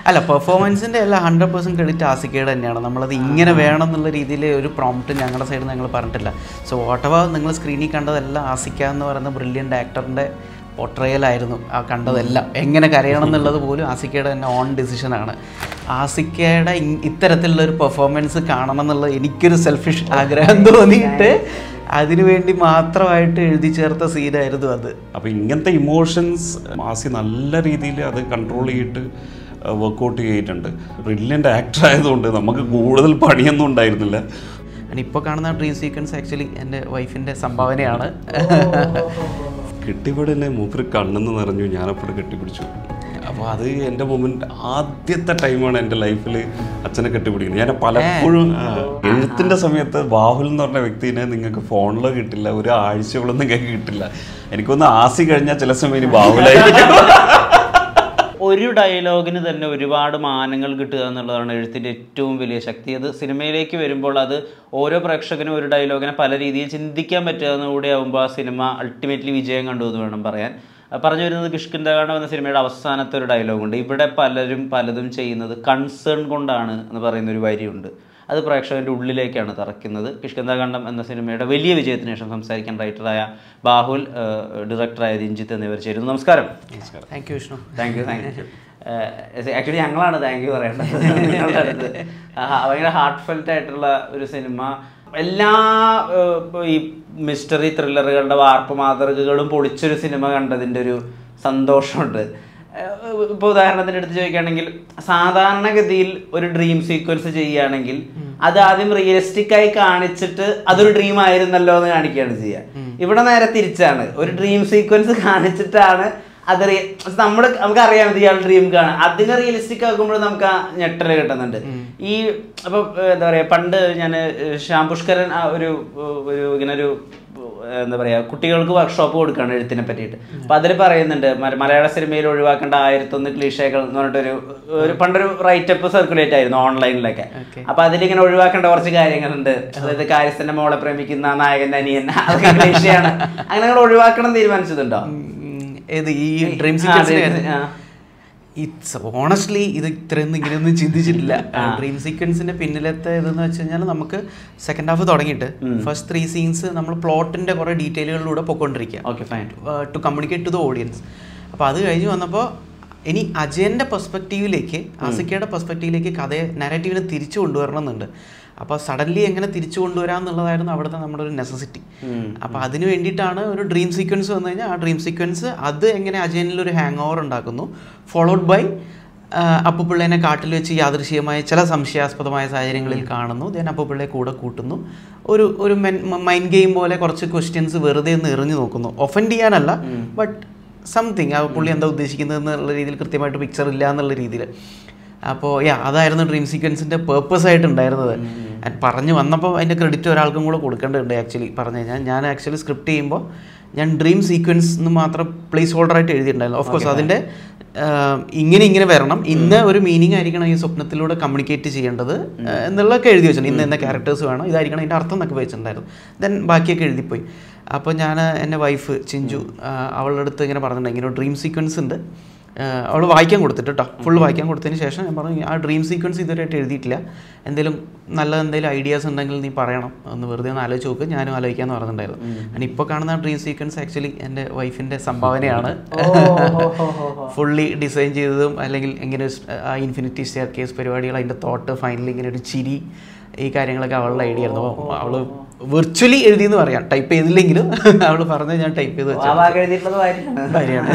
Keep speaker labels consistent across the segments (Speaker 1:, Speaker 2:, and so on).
Speaker 1: അല്ല പെർഫോമൻസിൻ്റെ എല്ലാം hundred percent credit ആസിക്കയുടെ തന്നെയാണ് നമ്മളത് ഇങ്ങനെ വേണം എന്നുള്ള രീതിയിൽ ഒരു പ്രോംപ്റ്റ് ഞങ്ങളുടെ സൈഡിൽ ഞങ്ങൾ പറഞ്ഞിട്ടില്ല സോ വാട്ടവർ നിങ്ങൾ സ്ക്രീനിൽ കണ്ടതെല്ലാം ആസിക്ക എന്ന് പറയുന്ന ബ്രില്യൻ്റ് ആക്ടറിൻ്റെ പൊട്രയലായിരുന്നു ആ കണ്ടതെല്ലാം എങ്ങനെ കരയണം എന്നുള്ളത് പോലും ആസിക്കയുടെ തന്നെ ഓൺ ഡിസിഷനാണ് ആസിക്കയുടെ ഇ- ഇത്തരത്തിലുള്ള ഒരു പെർഫോമൻസ് കാണണം എന്നുള്ളത് എനിക്കൊരു സെൽഫിഷ് ആഗ്രഹം തോന്നിയിട്ട് അതിനുവേണ്ടി മാത്രമായിട്ട് എഴുതി ചേർത്ത സീനായിരുന്നു അത്
Speaker 2: അപ്പോൾ ഇങ്ങനത്തെ ഇമോഷൻസ് മാസി നല്ല രീതിയിൽ അത് കൺട്രോൾ ചെയ്തിട്ട് വർക്കൗട്ട് ചെയ്തിട്ടുണ്ട് ബ്രില്യൻ്റ് ആക്ടർ ആയതുകൊണ്ട് നമുക്ക് കൂടുതൽ പണിയൊന്നും ഉണ്ടായിരുന്നില്ല
Speaker 1: ഇപ്പോൾ കാണുന്ന ഡ്രീം സീക്വൻസ് ആക്ച്വലി എൻ്റെ വൈഫിൻ്റെ സംഭാവനയാണ്
Speaker 2: കെട്ടിപ്പിടനെ മൂപ്പര് കണ്ണെന്ന് നിറഞ്ഞു ഞാനപ്പോൾ കെട്ടിപ്പിടിച്ചു അപ്പോൾ അത് എൻ്റെ മൊമെന്റ് ആദ്യത്തെ ടൈമാണ് എൻ്റെ ലൈഫിൽ അച്ഛനെ കെട്ടിപ്പിടിക്കുന്നത് ഞാൻ പലപ്പോഴും ആ, എഴുത്തിൻ്റെ സമയത്ത് ബാഹുൽ എന്ന് പറഞ്ഞ വ്യക്തിനെ നിങ്ങൾക്ക് ഫോണിലോ കിട്ടില്ല ഒരു ആഴ്ചകളൊന്നും നിങ്ങൾക്ക് കിട്ടില്ല എനിക്കൊന്ന് ആസി കഴിഞ്ഞാൽ ചില സമയം ഇനി ബാഹുലായിരിക്കും
Speaker 3: ഒരു ഡയലോഗിന് തന്നെ ഒരുപാട് മാനങ്ങൾ കിട്ടുക എന്നുള്ളതാണ് എഴുത്തിൻ്റെ ഏറ്റവും വലിയ ശക്തി അത് സിനിമയിലേക്ക് വരുമ്പോൾ അത് ഓരോ പ്രേക്ഷകനും ഒരു ഡയലോഗിനെ പല രീതിയിൽ ചിന്തിക്കാൻ പറ്റുക എന്നുകൂടി ആകുമ്പോൾ ആ സിനിമ അൾട്ടിമേറ്റ്ലി വിജയം കണ്ടു എന്ന് വേണം പറയാൻ ആ പറഞ്ഞു വരുന്നത് കിഷ്കിന്ദകാണ്ഡം എന്ന സിനിമയുടെ അവസാനത്തെ ഒരു ഡയലോഗുണ്ട് ഇവിടെ പലരും പലതും ചെയ്യുന്നത് കൺസേൺ കൊണ്ടാണ് എന്ന് പറയുന്ന ഒരു വരിയുണ്ട് അത് പ്രേക്ഷകന്റെ ഉള്ളിലേക്കാണ് തറയ്ക്കുന്നത് കിഷ്കിന്ദകാണ്ഡം എന്ന സിനിമയുടെ വലിയ വിജയത്തിന് ശേഷം സംസാരിക്കാൻ റൈറ്ററായ ബാഹുൽ ഡയറക്ടറായ രഞ്ജിത്ത് എന്നിവർ ചേരുന്നു നമസ്കാരം
Speaker 1: thank you Vishnu
Speaker 3: thank you thank you actually ഞങ്ങളാണ് താങ്ക് യു പറയേണ്ടത് നിങ്ങളുടെ അടുത്ത് ആ, ഭയങ്കര ഹാർട്ട് ഫെൽറ്റ് ആയിട്ടുള്ള ഒരു സിനിമ എല്ലാ ഏഹ്, ഇപ്പൊ ഈ മിസ്റ്ററി ത്രില്ലറുകളുടെ വാർപ്പ് മാതൃകകളും പൊളിച്ചൊരു സിനിമ കണ്ടതിൻ്റെ ഒരു സന്തോഷമുണ്ട് ഏഹ്, ഇപ്പോൾ ഉദാഹരണത്തിന് എടുത്ത് ചോദിക്കുകയാണെങ്കിൽ സാധാരണഗതിയിൽ ഒരു ഡ്രീം സീക്വൻസ് ചെയ്യുകയാണെങ്കിൽ അത് ആദ്യം റിയലിസ്റ്റിക് ആയി കാണിച്ചിട്ട് അതൊരു ഡ്രീം ആയിരുന്നല്ലോ എന്ന് കാണിക്കുകയാണ് ചെയ്യുക ഇവിടെ നേരെ തിരിച്ചാണ് ഒരു ഡ്രീം സീക്വൻസ് കാണിച്ചിട്ടാണ് അത് റിയ- നമ്മുടെ നമുക്ക് അറിയാം ഇത് ഇയാൾ ഡ്രീം കാണാം അതിനെ റിയലിസ്റ്റിക് ആക്കുമ്പോൾ നമുക്ക് ആ ഞെട്ടല് കിട്ടുന്നുണ്ട് ഈ അപ്പൊ ഏഹ്, എന്താ പറയാ പണ്ട് ഞാൻ ശ്യാം പുഷ്കരൻ ആ ഒരു ഏഹ്, ഒരു ഇങ്ങനെ ഒരു ഏഹ്, എന്താ പറയാ കുട്ടികൾക്ക് വർക്ക്ഷോപ്പ് കൊടുക്കുകയാണ് എഴുത്തിനെ പറ്റിയിട്ട് അപ്പൊ അതിൽ പറയുന്നുണ്ട് മല- മലയാള സിനിമയിൽ ഒഴിവാക്കേണ്ട ആയിരത്തൊന്ന് ക്ലീഷകൾ എന്ന് പറഞ്ഞിട്ടൊരു ഒരു പണ്ടൊരു റൈറ്റപ്പ് സർക്കുലേറ്റ് ആയിരുന്നു ഓൺലൈനിലൊക്കെ അപ്പൊ അതിലിങ്ങനെ ഒഴിവാക്കേണ്ട കുറച്ച് കാര്യങ്ങളുണ്ട് അതായത് കാര്യസ്ഥന്റെ മോളെ പ്രേമിക്കുന്ന നായകന്റെ അനിയൻ അതൊക്കെ ക്ലീഷയാണ് അങ്ങനെ നിങ്ങൾ ഒഴിവാക്കണം എന്ന് തീരുമാനിച്ചതുണ്ടോ
Speaker 1: ഉം, ഏത് ഈ ഡ്രീം
Speaker 3: ആ,
Speaker 1: സീക്വൻസിന്റെ
Speaker 3: dream-
Speaker 1: കാര്യം?
Speaker 3: ആ.
Speaker 1: ഇറ്റ്സ് ഓണസ്റ്റ്ലി ഇത് ഇത്രയൊന്നും ഇങ്ങനെയൊന്നും ചിന്തിച്ചിട്ടില്ല ഡ്രീം സീക്വൻസിന്റെ പിന്നിലത്തെ ഇതെന്ന് വെച്ച് കഴിഞ്ഞാൽ നമുക്ക് സെക്കൻഡ് ഹാഫ് തുടങ്ങിയിട്ട് ഫസ്റ്റ് ത്രീ സീൻസ് നമ്മൾ പ്ലോട്ടിന്റെ കുറെ ഡീറ്റെയിലുകളിലൂടെ പൊയ്ക്കൊണ്ടിരിക്കുക
Speaker 3: okay fine
Speaker 1: to communicate to the audience അപ്പോൾ അത് കഴിഞ്ഞ് വന്നപ്പോൾ ഇനി അജയൻ്റെ പെർസ്പെക്റ്റീവിലേക്ക് ആസിക്കയുടെ പെർസ്പെക്റ്റീവിലേക്ക് കഥയെ നാരറ്റീവിനെ തിരിച്ചു കൊണ്ടുവരണം എന്നുണ്ട് അപ്പോൾ സഡൻലി എങ്ങനെ തിരിച്ചു കൊണ്ടുവരാം എന്നുള്ളതായിരുന്നു അവിടുത്തെ നമ്മുടെ ഒരു നെസസിറ്റി അപ്പോൾ അതിന് വേണ്ടിയിട്ടാണ് ഒരു ഡ്രീം സീക്വൻസ് വന്നു കഴിഞ്ഞാൽ ആ ഡ്രീം സീക്വൻസ് അത് എങ്ങനെ അജയനിൽ ഒരു ഹാങ് ഓവർ ഉണ്ടാക്കുന്നു ഫോളോഡ് ബൈ അപ്പുപിള്ളേനെ കാട്ടിൽ വെച്ച് യാദൃശ്യമായ ചില സംശയാസ്പദമായ സാഹചര്യങ്ങളിൽ കാണുന്നു ദെൻ അപ്പുപിള്ളയെ കൂടെ കൂട്ടുന്നു ഒരു ഒരു മൈൻഡ് ഗെയിം പോലെ കുറച്ച് ക്വസ്റ്റ്യൻസ് വെറുതെ ഒന്ന് എറിഞ്ഞു നോക്കുന്നു ഒഫൻഡ് ചെയ്യാനല്ല ബട്ട് സംതിങ് ആ പുള്ളി എന്താ ഉദ്ദേശിക്കുന്നത് എന്നുള്ള രീതിയിൽ കൃത്യമായിട്ട് പിക്ചർ ഇല്ല എന്നുള്ള രീതിയിൽ അപ്പോൾ യാ അതായിരുന്നു ഡ്രീം സീക്വൻസിൻ്റെ പേർപ്പസ് ആയിട്ട് ഉണ്ടായിരുന്നത് And പറഞ്ഞു വന്നപ്പോൾ അതിൻ്റെ ക്രെഡിറ്റ് ഒരാൾക്കും കൂടെ കൊടുക്കേണ്ടതുണ്ട് ആക്ച്വലി പറഞ്ഞു കഴിഞ്ഞാൽ ഞാൻ ആക്ച്വലി സ്ക്രിപ്റ്റ് ചെയ്യുമ്പോൾ ഞാൻ ഡ്രീം സീക്വൻസ് എന്ന് മാത്രം പ്ലേസ് ഹോൾഡർ ആയിട്ട് എഴുതിയിട്ടുണ്ടായിരുന്നു ഓഫ് കോഴ്സ് അതിൻ്റെ ആഹ്, ഇങ്ങനെ ഇങ്ങനെ വരണം ഇന്ന് ഒരു മീനിങ് ആയിരിക്കണം ഈ സ്വപ്നത്തിലൂടെ കമ്മ്യൂണിക്കേറ്റ് ചെയ്യേണ്ടത് ആഹ്, എന്നുള്ളതൊക്കെ എഴുതി വെച്ചിട്ടുണ്ട് ഇന്ന് ഇന്ന ക്യാരക്ടേഴ്സ് വേണം ഇതായിരിക്കണം ഇതിൻ്റെ അർത്ഥം എന്നൊക്കെ വെച്ചിട്ടുണ്ടായിരുന്നു ദെൻ ബാക്കിയൊക്കെ എഴുതിപ്പോയി അപ്പോൾ ഞാൻ എൻ്റെ വൈഫ് ചിഞ്ചു ആഹ്, അവളുടെ അടുത്ത് ഇങ്ങനെ പറഞ്ഞിട്ടുണ്ട് ഇങ്ങനെ ഒരു ഡ്രീം സീക്വൻസ് ഉണ്ട് അവൾ വായിക്കാൻ കൊടുത്തിട്ട് കേട്ടോ ഫുൾ വായിക്കാൻ കൊടുത്തതിന് ശേഷം ഞാൻ പറഞ്ഞു ആ ഡ്രീം സീക്വൻസ് ഇതുവരെയായിട്ട് എഴുതിയിട്ടില്ല എന്തെങ്കിലും നല്ല എന്തെങ്കിലും ഐഡിയാസ് ഉണ്ടെങ്കിൽ നീ പറയണം ഒന്ന് വെറുതെ ഒന്ന് ആലോചിച്ച് നോക്ക് ഞാനും ആലോചിക്കാന്ന് പറഞ്ഞിട്ടുണ്ടായിരുന്നു ഞാൻ ഇപ്പോൾ കാണുന്ന ഡ്രീം സീക്വൻസ് ആക്ച്വലി എൻ്റെ വൈഫിൻ്റെ സംഭാവനയാണ് ഫുള്ളി ഡിസൈൻ ചെയ്തതും അല്ലെങ്കിൽ ഇങ്ങനെ ഒരു സ്- ആ ഇൻഫിനിറ്റി സ്റ്റെയർ കേസ് പരിപാടികൾ അതിൻ്റെ തോട്ട് ഫൈനലി ഇങ്ങനെ ഒരു ചിരി ഈ കാര്യങ്ങളൊക്കെ അവളുടെ ഐഡിയ ആയിരുന്നു അപ്പോൾ അവള് വിർച്വലി എഴുതിയെന്ന് പറയാം ടൈപ്പ് ചെയ്തില്ലെങ്കിലും അവൾ പറഞ്ഞത് ഞാൻ ടൈപ്പ് ചെയ്ത്
Speaker 3: ആ
Speaker 1: വെച്ചു
Speaker 3: വാക്ക് എഴുതിയിട്ടുള്ളത് ഭാര്യയാണ്
Speaker 1: ഭാര്യയാണ്.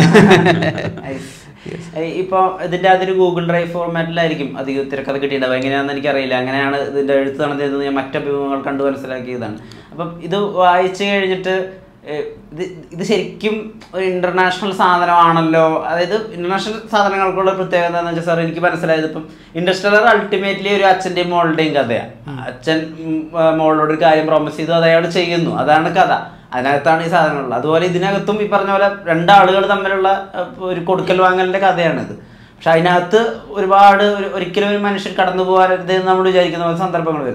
Speaker 3: ഏയ് ഇപ്പൊ ഇതിന്റെ അതൊരു ഗൂഗിൾ ഡ്രൈവ് ഫോർമാറ്റിലായിരിക്കും അധികം തിരക്കഥ കിട്ടിയിട്ടുണ്ടാവും എങ്ങനെയാണെന്ന് എനിക്കറിയില്ല അങ്ങനെയാണ് ഇതിന്റെ എഴുത്ത് നടത്തിയതെന്ന് ഞാൻ മറ്റഭിമുഖങ്ങൾ കണ്ടു മനസ്സിലാക്കിയതാണ് അപ്പം ഇത് വായിച്ചു കഴിഞ്ഞിട്ട് ഏഹ്, ഇത് ഇത് ശരിക്കും ഒരു ഇന്റർനാഷണൽ സാധനമാണല്ലോ അതായത് ഇന്റർനാഷണൽ സാധനങ്ങൾക്കുള്ള പ്രത്യേകത എന്താണെന്ന് വെച്ചാൽ സാർ എനിക്ക് മനസ്സിലായത് ഇപ്പം ഇൻഡസ്ട്രിയലർ അൾട്ടിമേറ്റ്ലി ഒരു അച്ഛൻ്റെയും മോളുടെയും കഥയാണ് അച്ഛൻ ഉം, ആ, മോളോട് ഒരു കാര്യം പ്രോമിസ് ചെയ്തു അത് അയാൾ ചെയ്യുന്നു അതാണ് കഥ അതിനകത്താണ് ഈ സാധനങ്ങളുള്ളത് അതുപോലെ ഇതിനകത്തും ഈ പറഞ്ഞ പോലെ രണ്ടാളുകൾ തമ്മിലുള്ള അഹ്, ഒരു കൊടുക്കൽ വാങ്ങലിന്റെ കഥയാണിത് പക്ഷെ അതിനകത്ത് ഒരുപാട് ഒരു ഒരിക്കലും ഒരു മനുഷ്യൻ കടന്നു പോകാനരുത് എന്ന് നമ്മൾ വിചാരിക്കുന്ന പോലെ സന്ദർഭങ്ങൾ വരും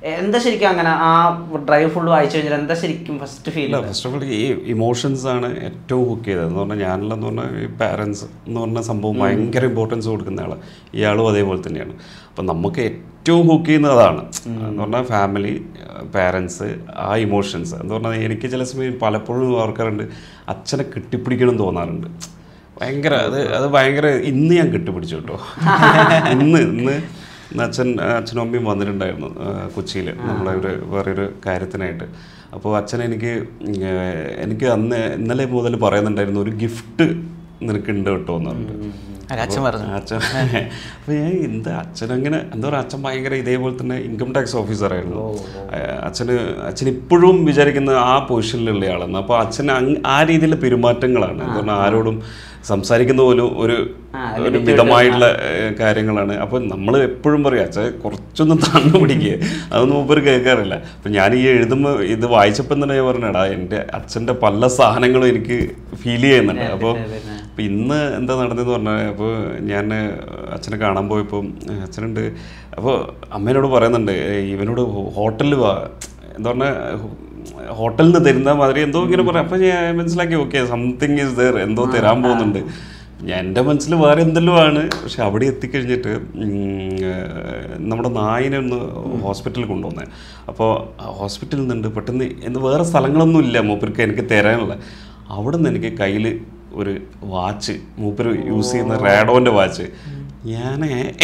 Speaker 3: എന്താ ശരിക്കും അങ്ങനെ ആ ഡ്രൈവ് ഫുൾ വായിച്ചു കഴിഞ്ഞാൽ എന്താ ശരിക്കും ഫസ്റ്റ് ഫീൽ
Speaker 2: ഇല്ല ഫസ്റ്റ് ഓഫ് ഓൾ ഈ ഇമോഷൻസ് ആണ് ഏറ്റവും ഹുക്ക് ചെയ്തത് എന്ന് പറഞ്ഞാൽ ഞാനിലെന്ന് പറഞ്ഞാൽ ഈ പാരൻസ് എന്ന് പറഞ്ഞ സംഭവം ഭയങ്കര ഇമ്പോർട്ടൻസ് കൊടുക്കുന്ന ആളാണ് ഇയാളും അതേപോലെ തന്നെയാണ് അപ്പം നമുക്ക് ഏറ്റവും ഹുക്ക് ചെയ്യുന്നത് അതാണ് എന്ന് പറഞ്ഞാൽ ഫാമിലി പാരൻസ് ആ ഇമോഷൻസ് എന്ന് പറഞ്ഞാൽ എനിക്ക് ചില സമയം പലപ്പോഴും ഓർക്കാറുണ്ട് അച്ഛനെ കെട്ടിപ്പിടിക്കണം എന്ന് തോന്നാറുണ്ട് ഭയങ്കര അത് അത് ഭയങ്കര ഇന്ന് ഞാൻ കെട്ടിപ്പിടിച്ചു കേട്ടോ ഇന്ന് ഇന്ന് ഇന്ന് അച്ഛൻ അച്ഛനും അമ്മയും വന്നിട്ടുണ്ടായിരുന്നു കൊച്ചിയിൽ നമ്മളെ ഒരു വേറൊരു കാര്യത്തിനായിട്ട് അപ്പോൾ അച്ഛൻ എനിക്ക് ഉം, ഏഹ്, എനിക്ക് അന്ന് ഇന്നലെ മുതൽ പറയുന്നുണ്ടായിരുന്നു ഒരു ഗിഫ്റ്റ് നിനക്കുണ്ട് കേട്ടോ എന്ന് പറഞ്ഞിട്ട്
Speaker 1: അല്ല, അച്ഛൻ പറഞ്ഞു
Speaker 2: അച്ഛൻ അപ്പോൾ ഞാൻ എന്താ അച്ഛൻ അങ്ങനെ എന്താ പറയുക അച്ഛൻ ഭയങ്കര ഇതേപോലെ തന്നെ ഇൻകം ടാക്സ് ഓഫീസറായിരുന്നു അച്ഛന് അച്ഛൻ ഇപ്പോഴും വിചാരിക്കുന്ന ആ പൊസിഷനിലുള്ള ആളാണ് അപ്പോൾ അച്ഛൻ അങ് ആ രീതിയിലുള്ള പെരുമാറ്റങ്ങളാണ് എന്താ പറഞ്ഞാൽ ആരോടും സംസാരിക്കുന്ന പോലും ഒരു
Speaker 3: ആ,
Speaker 2: ഒരു മിതമായിട്ടുള്ള ഏഹ്, കാര്യങ്ങളാണ് അപ്പോൾ നമ്മൾ എപ്പോഴും പറയും അച്ഛൻ കുറച്ചൊന്ന് തണ്ണു പിടിക്കുക അതൊന്നും മൂപ്പർ കേൾക്കാറില്ല അപ്പം ഞാൻ ഈ എഴുതുമ്പോൾ ഇത് വായിച്ചപ്പോൾ തന്നെ ഞാൻ പറഞ്ഞടാ എൻ്റെ അച്ഛൻ്റെ പല സാധനങ്ങളും എനിക്ക് ഫീൽ ചെയ്യുന്നുണ്ട് അപ്പോൾ അപ്പോൾ ഇന്ന് എന്താ നടന്നതെന്ന് പറഞ്ഞാൽ അപ്പോൾ ഞാൻ അച്ഛനെ കാണാൻ പോയപ്പോൾ അച്ഛനുണ്ട് അപ്പോൾ അമ്മേനോട് പറയുന്നുണ്ട് "ഏയ് ഇവനോട് ഹോട്ടലിൽ വാ എന്താ പറഞ്ഞാൽ ഹോട്ടലിൽ നിന്ന് തരുന്ന മാതിരി എന്തോ ഇങ്ങനെ പറയാം അപ്പോൾ ഞാൻ മനസ്സിലാക്കി ഓക്കെ സംതിങ് ഈസ് ദർ എന്തോ തരാൻ പോകുന്നുണ്ട് ഞാൻ എൻ്റെ മനസ്സിൽ വേറെ എന്തെല്ലോ ആണ് പക്ഷെ അവിടെ എത്തിക്കഴിഞ്ഞിട്ട് ഉം, ഏഹ്, നമ്മുടെ നായിനെ ഒന്ന് ഹോസ്പിറ്റലിൽ കൊണ്ടുവന്നേ അപ്പോൾ ഹോസ്പിറ്റലിൽ നിന്നുണ്ട് പെട്ടെന്ന് എന്ന് വേറെ സ്ഥലങ്ങളൊന്നും ഇല്ല മൂപ്പർക്ക് എനിക്ക് തരാനുള്ള അവിടെ നിന്ന് എനിക്ക് കയ്യിൽ ഒരു വാച്ച് മൂപ്പർ യൂസ് ചെയ്യുന്ന റേഡോൻ്റെ വാച്ച് ഞാൻ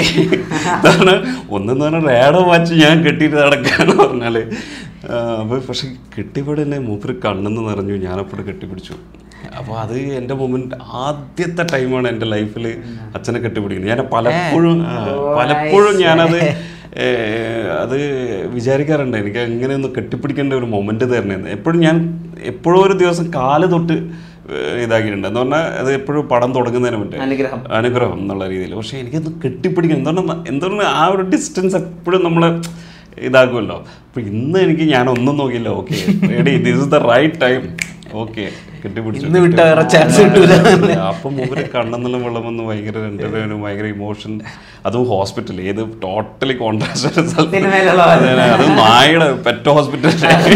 Speaker 2: ഒന്നെന്ന് പറഞ്ഞാൽ റേഡോ വാച്ച് ഞാൻ കെട്ടിയിട്ട് നടക്കാന്ന് പറഞ്ഞാൽ അപ്പോൾ പക്ഷെ കെട്ടിപ്പാട് തന്നെ മൂപ്പര് കണ്ണെന്ന് നിറഞ്ഞു ഞാനപ്പോഴും കെട്ടിപ്പിടിച്ചു അപ്പോൾ അത് എൻ്റെ മൊമെന്റ് ആദ്യത്തെ ടൈമാണ് എൻ്റെ ലൈഫിൽ അച്ഛനെ കെട്ടിപ്പിടിക്കുന്നത് ഞാൻ പലപ്പോഴും ആ, പലപ്പോഴും ഞാനത് ഏഹ്, അത് വിചാരിക്കാറുണ്ട് എനിക്ക് അങ്ങനെ ഒന്ന് കെട്ടിപ്പിടിക്കേണ്ട ഒരു മൊമെന്റ് തരണേന്ന് എപ്പോഴും ഞാൻ എപ്പോഴും ഒരു ദിവസം കാല് തൊട്ട് ഏഹ്, ഇതാക്കിയിട്ടുണ്ട് എന്ന് പറഞ്ഞാൽ അത് എപ്പോഴും പടം തുടങ്ങുന്നതിന് മുന്നേ
Speaker 3: അനുഗ്രഹം
Speaker 2: അനുഗ്രഹം എന്നുള്ള രീതിയിൽ പക്ഷെ എനിക്കത് കെട്ടിപ്പിടിക്കണം എന്താണ് എന്താണ് ആ ഒരു ഡിസ്റ്റൻസ് എപ്പോഴും നമ്മളെ ഇതാക്കുമല്ലോ അപ്പൊ ഇന്ന് എനിക്ക് ഞാൻ ഒന്നും നോക്കിയില്ല ഓക്കെ എടി this is the right time okay കെട്ടിപ്പിടിച്ചു
Speaker 1: ഇന്ന് വിട്ടാ വേറെ chance കിട്ടൂല.
Speaker 2: അപ്പം മൂപ്പര് കണ്ണെന്നുള്ള വെള്ളം വന്ന് ഭയങ്കര രണ്ടുപേരും ഭയങ്കര ഇമോഷൻ അതും ഹോസ്പിറ്റൽ ഏത് ടോട്ടലി കോൺട്രാസ്റ്റ്
Speaker 3: സിനിമയിലുള്ള
Speaker 2: അത് നായയുടെ പെറ്റ് ഹോസ്പിറ്റൽ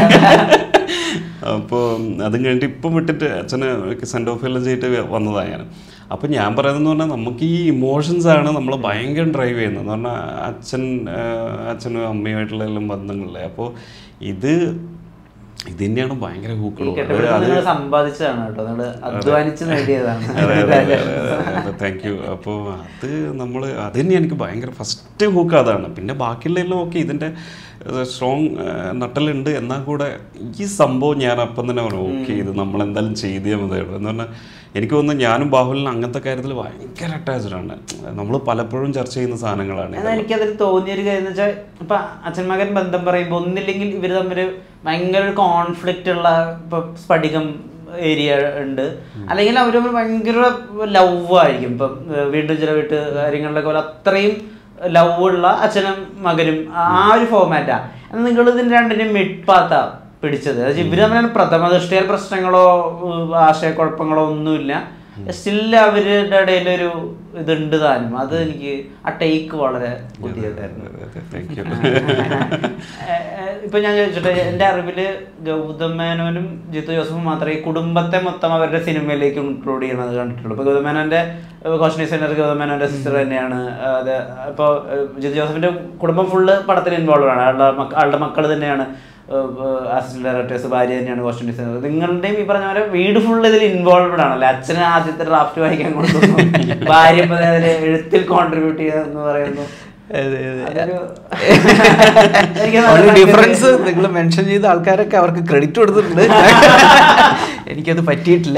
Speaker 2: അപ്പോൾ അതും കഴിഞ്ഞിട്ട് ഇപ്പം വിട്ടിട്ട് അച്ഛന് സെൻഡ് ഓഫ് എല്ലാം ചെയ്തിട്ട് വന്നതാണ് ഞാൻ അപ്പം ഞാൻ പറയുന്നതെന്ന് പറഞ്ഞാൽ നമുക്ക് ഈ ഇമോഷൻസ് ആണ് നമ്മൾ ഭയങ്കര ഡ്രൈവ് ചെയ്യുന്നത് എന്ന് പറഞ്ഞാൽ അച്ഛൻ ആ, അച്ഛനും അമ്മയുമായിട്ടുള്ള എല്ലാം ബന്ധങ്ങളിലെ അപ്പോൾ ഇത് ഇത് തന്നെയാണ് ഭയങ്കര
Speaker 3: ഈ
Speaker 2: ഹൂക്കളും
Speaker 3: കെട്ടിപ്പിടുത്തം നിങ്ങൾ സമ്പാദിച്ചതാണ് കേട്ടോ നിങ്ങൾ അധ്വാനിച്ച് നേടിയതാണ്
Speaker 2: അതെ അതെ അതെ അതെ താങ്ക് യു അപ്പോൾ അത് നമ്മൾ അത് തന്നെ എനിക്ക് ഭയങ്കര ഫസ്റ്റ് ഹൂക്ക് അതാണ് പിന്നെ ബാക്കിയുള്ള എല്ലാം ഓക്കെ ഇതിൻ്റെ സ്ട്രോങ് നട്ടലുണ്ട് എന്നാൽ കൂടെ ഈ സംഭവം ഞാൻ അപ്പം തന്നെ പറഞ്ഞു ഓക്കെ ഇത് നമ്മൾ എന്തായാലും ചെയ്തേ മതിയുള്ളൂ എന്ന് പറഞ്ഞാൽ എനിക്ക് തോന്നുന്നു ഞാനും ബാഹുലിനും അങ്ങനത്തെ കാര്യത്തിൽ ഭയങ്കര അറ്റാച്ച്ഡ് ആണ് നമ്മൾ പലപ്പോഴും ചർച്ച ചെയ്യുന്ന സാധനങ്ങളാണ്
Speaker 3: എന്നാൽ എനിക്കതിൽ തോന്നിയ ഒരു കാര്യം എന്ന് വെച്ചാൽ ഇപ്പൊ അച്ഛൻ മകൻ ബന്ധം പറയുമ്പോൾ ഒന്നില്ലെങ്കിൽ ഇവർ തമ്മിൽ ഭയങ്കര ഒരു കോൺഫ്ലിക്റ്റ് ഉള്ള ഇപ്പൊ സ്ഫടികം ഏരിയ ഉണ്ട് അല്ലെങ്കിൽ അവർ തമ്മിൽ ഭയങ്കര ലവ് ആയിരിക്കും ഇപ്പം ഏഹ് വീണ്ടും ചില വീട്ട് കാര്യങ്ങളിലൊക്കെ പോലെ അത്രയും ലവ് ഉള്ള അച്ഛനും മകനും ആ ഒരു ഫോമാറ്റാ എന്നാൽ നിങ്ങൾ ഇതിന് രണ്ടിനും മിഡ്പാത്ത പിടിച്ചത് അതായത് ഇവര് തമ്മിൽ പ്രഥമ ദൃഷ്ടിയാൽ പ്രശ്നങ്ങളോ ഏഹ് ആശയക്കുഴപ്പങ്ങളോ ഒന്നുമില്ല സ്റ്റിൽ അവരുടെ ഇടയിൽ ഒരു ഇതുണ്ട് താനും അത് എനിക്ക് ആ ടേക്ക് വളരെ പുതിയതായിരുന്നു
Speaker 2: താങ്ക് യു
Speaker 3: ഏഹ് ഏഹ് ഇപ്പൊ ഞാൻ ചോദിച്ചിട്ട് എന്റെ അറിവില് ഗൗതം മേനോനും ജിത്തു ജോസഫും മാത്രമേ ഈ കുടുംബത്തെ മൊത്തം അവരുടെ സിനിമയിലേക്ക് ഇൻക്ലൂഡ് ചെയ്യണത് കണ്ടിട്ടുള്ളൂ ഇപ്പൊ ഗൗതം മേനോന്റെ കോഷണി സെന്റർ ഗൗതം മേനോന്റെ സിസ്റ്റർ തന്നെയാണ് അത് ഇപ്പോൾ ജിത്തു ജോസഫിന്റെ കുടുംബം ഫുള്ള് പടത്തിൽ ഇൻവോൾവ് ആണ് ആളുടെ മക്ക- ആളുടെ മക്കൾ തന്നെയാണ് അസിസ്റ്റന്റ് ഡയറക്ടേഴ്സ് ഭാര്യ തന്നെയാണ് കോസ്റ്റ്യൂം ഡിസൈനർ നിങ്ങളുടെയും ഈ പറഞ്ഞ പോലെ വീട് ഫുള്ള് ഇതിൽ ഇൻവോൾവ്ഡ് ആണല്ലേ അച്ഛന് ആദ്യത്തെ ഡ്രാഫ്റ്റ് വായിക്കാൻ കൊടുക്കുന്നു ഭാര്യ ഇപ്പൊ അതിൽ എഴുത്തിൽ കോൺട്രിബ്യൂട്ട് ചെയ്യുന്നു പറയുന്നു അതൊരു എനിക്ക് നല്ല
Speaker 1: ഡിഫറൻസ് നിങ്ങൾ മെൻഷൻ ചെയ്ത ആൾക്കാരൊക്കെ അവർക്ക് ക്രെഡിറ്റ് കൊടുത്തിട്ടുണ്ട് എനിക്കത് പറ്റിയിട്ടില്ല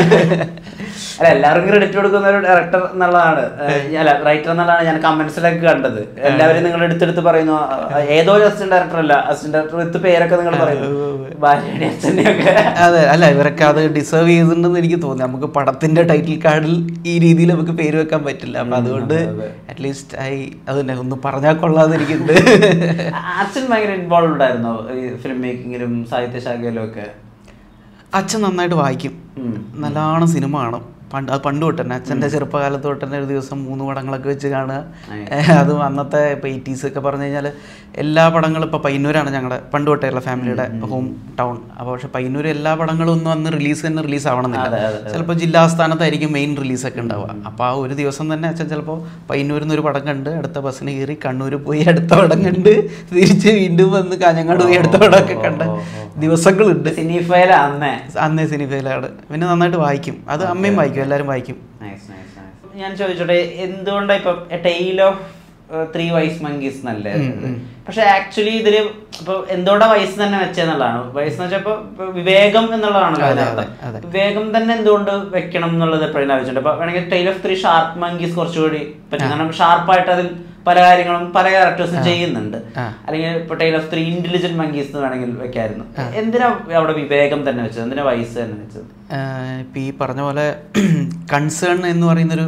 Speaker 3: അല്ല എല്ലാവർക്കും ക്രെഡിറ്റ് കൊടുക്കുന്ന ഒരു ഡയറക്ടർ എന്നുള്ളതാണ് ഏഹ് അല്ല റൈറ്റർ എന്നുള്ളതാണ് ഞാൻ കമന്റ്സിലൊക്കെ കണ്ടത് എല്ലാവരും നിങ്ങൾ എടുത്തെടുത്ത് പറയുന്നു അഹ് ഏതോ ഒരു അസിസ്റ്റന്റ് ഡയറക്ടർ അല്ല അസിസ്റ്റന്റ് ഡയറക്ടർ വിത്ത് പേരൊക്കെ നിങ്ങൾ പറയുന്നു ഭാര്യയുടെ അച്ഛനെയൊക്കെ
Speaker 1: അതെ അല്ല ഇവരൊക്കെ അത് ഡിസേർവ് ചെയ്തിട്ടുണ്ടെന്ന് എനിക്ക് തോന്നി നമുക്ക് പടത്തിന്റെ ടൈറ്റിൽ കാർഡിൽ ഈ രീതിയിൽ നമുക്ക് പേര് വെക്കാൻ പറ്റില്ല അപ്പൊ അതുകൊണ്ട് അറ്റ്ലീസ്റ്റ് ഐ അതന്നെ ഒന്ന് പറഞ്ഞാൽ കൊള്ളാതെ എനിക്കുണ്ട്
Speaker 3: അച്ഛൻ ഭയങ്കര ഇൻവോൾവ് ആയിരുന്നോ ഈ ഫിലിം മേക്കിങ്ങിലും സാഹിത്യ ശാഖയിലും ഒക്കെ
Speaker 1: അച്ഛൻ നന്നായിട്ട് വായിക്കും
Speaker 3: ഉം.
Speaker 1: നല്ലോണം സിനിമ കാണും പണ്ട് അത് പണ്ട് തൊട്ട് തന്നെ അച്ഛൻ്റെ ചെറുപ്പകാലത്ത് തൊട്ട് തന്നെ ഒരു ദിവസം മൂന്ന് പടങ്ങളൊക്കെ വെച്ച് കാണുക
Speaker 3: Nice.
Speaker 1: ഏഹ് അതും അന്നത്തെ ഇപ്പോൾ എയ്റ്റീസ് ഒക്കെ പറഞ്ഞു കഴിഞ്ഞാൽ എല്ലാ പടങ്ങളും ഇപ്പോൾ പയ്യന്നൂരാണ് ഞങ്ങളുടെ പണ്ട് തൊട്ടേയുള്ള ഫാമിലിയുടെ ഹോം ടൗൺ അപ്പോൾ പക്ഷേ പയ്യന്നൂർ എല്ലാ പടങ്ങളും ഒന്നും അന്ന് റിലീസ് തന്നെ റിലീസ്
Speaker 3: അതെ,
Speaker 1: ആവണമെന്നില്ല
Speaker 3: അതെ, അതെ.
Speaker 1: ചിലപ്പോൾ ജില്ലാസ്ഥാനത്തായിരിക്കും മെയിൻ റിലീസൊക്കെ ഉണ്ടാവുക അപ്പോൾ ആ ഒരു ദിവസം തന്നെ അച്ഛൻ ചിലപ്പോൾ പയ്യന്നൂരിൽ നിന്ന് ഒരു പടം കണ്ട് അടുത്ത ബസ്സിന് കയറി കണ്ണൂർ പോയി അടുത്ത പടം കണ്ട് തിരിച്ച് വീണ്ടും വന്ന് കാഞ്ഞങ്ങാട് പോയി അടുത്ത പടമൊക്കെ കണ്ട
Speaker 3: ഓ, ഓ, ഓ.
Speaker 1: ദിവസങ്ങളുണ്ട്
Speaker 3: സിനിഫയില അന്നേ
Speaker 1: അന്നേ സിനിമയിലാണ് പിന്നെ നന്നായിട്ട് വായിക്കും അത് അമ്മയും വായിക്കും എല്ലാവരും വായിക്കും
Speaker 3: നൈസ് നൈസ് നൈസ് ഞാൻ ചോദിച്ചോട്ടെ എന്തുകൊണ്ടാണ് ഇപ്പൊ tale of three wise monkeys എന്നല്ലേ
Speaker 1: ഉം, ഉം.
Speaker 3: പക്ഷെ ആക്ച്വലി ഇതില് ഇപ്പൊ എന്തുകൊണ്ടാ വയസ്സ് തന്നെ വെച്ചെന്നുള്ളതാണ് വയസ്സ് എന്ന് വെച്ചാൽ ഇപ്പൊ വിവേകം എന്നുള്ളതാണല്ലോ
Speaker 1: അതെ,
Speaker 3: അതിനർത്ഥം.
Speaker 1: അതെ, അതെ.
Speaker 3: വിവേകം തന്നെ എന്തുകൊണ്ട് വെക്കണം എന്നുള്ളത് എപ്പോഴും ആലോചിച്ചിട്ടുണ്ട് അപ്പൊ വേണമെങ്കിൽ tale of three sharp monkeys കുറച്ചുകൂടി പറ്റും കാരണം ഷാർപ്പായിട്ട് അതിൽ പല കാര്യങ്ങളും പല ക്യാരക്ടേഴ്സും ചെയ്യുന്നുണ്ട്
Speaker 1: ആ.
Speaker 3: അല്ലെങ്കിൽ ഇപ്പൊ tale of three intelligent monkeys എന്ന് വേണമെങ്കിൽ വെക്കായിരുന്നു എന്തിനാ അവിടെ വിവേകം തന്നെ വെച്ചത് എന്തിനാ വയസ്സ് തന്നെ വെച്ചത്
Speaker 1: ഇപ്പം ഈ പറഞ്ഞ പോലെ കൺസേൺ എന്ന് പറയുന്നൊരു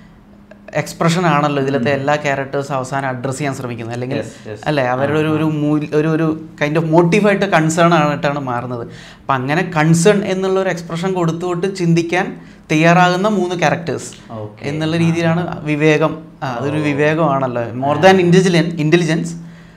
Speaker 1: എക്സ്പ്രഷൻ ആണല്ലോ ഇതിലത്തെ എല്ലാ ക്യാരക്ടേഴ്സും അവസാനം അഡ്രസ്സ് ചെയ്യാൻ ശ്രമിക്കുന്നത് അല്ലെങ്കിൽ
Speaker 3: Yes, yes.
Speaker 1: അല്ലേ അവരുടെ ഒരു ഒരു മൂല്യ ഒരു ഒരു കൈൻഡ് ഓഫ് മോട്ടീവായിട്ട് കൺസേൺ ആയിട്ടാണ് മാറുന്നത് അപ്പം അങ്ങനെ കൺസേൺ എന്നുള്ള ഒരു എക്സ്പ്രഷൻ കൊടുത്തുകൊണ്ട് ചിന്തിക്കാൻ തയ്യാറാകുന്ന മൂന്ന് ക്യാരക്ടേഴ്സ്
Speaker 3: Okay.
Speaker 1: എന്നുള്ള രീതിയിലാണ് വിവേകം ആ, അതൊരു വിവേകമാണല്ലോ മോർ ദാൻ ഇൻ്റലിജൻ ഇൻ്റലിജൻസ്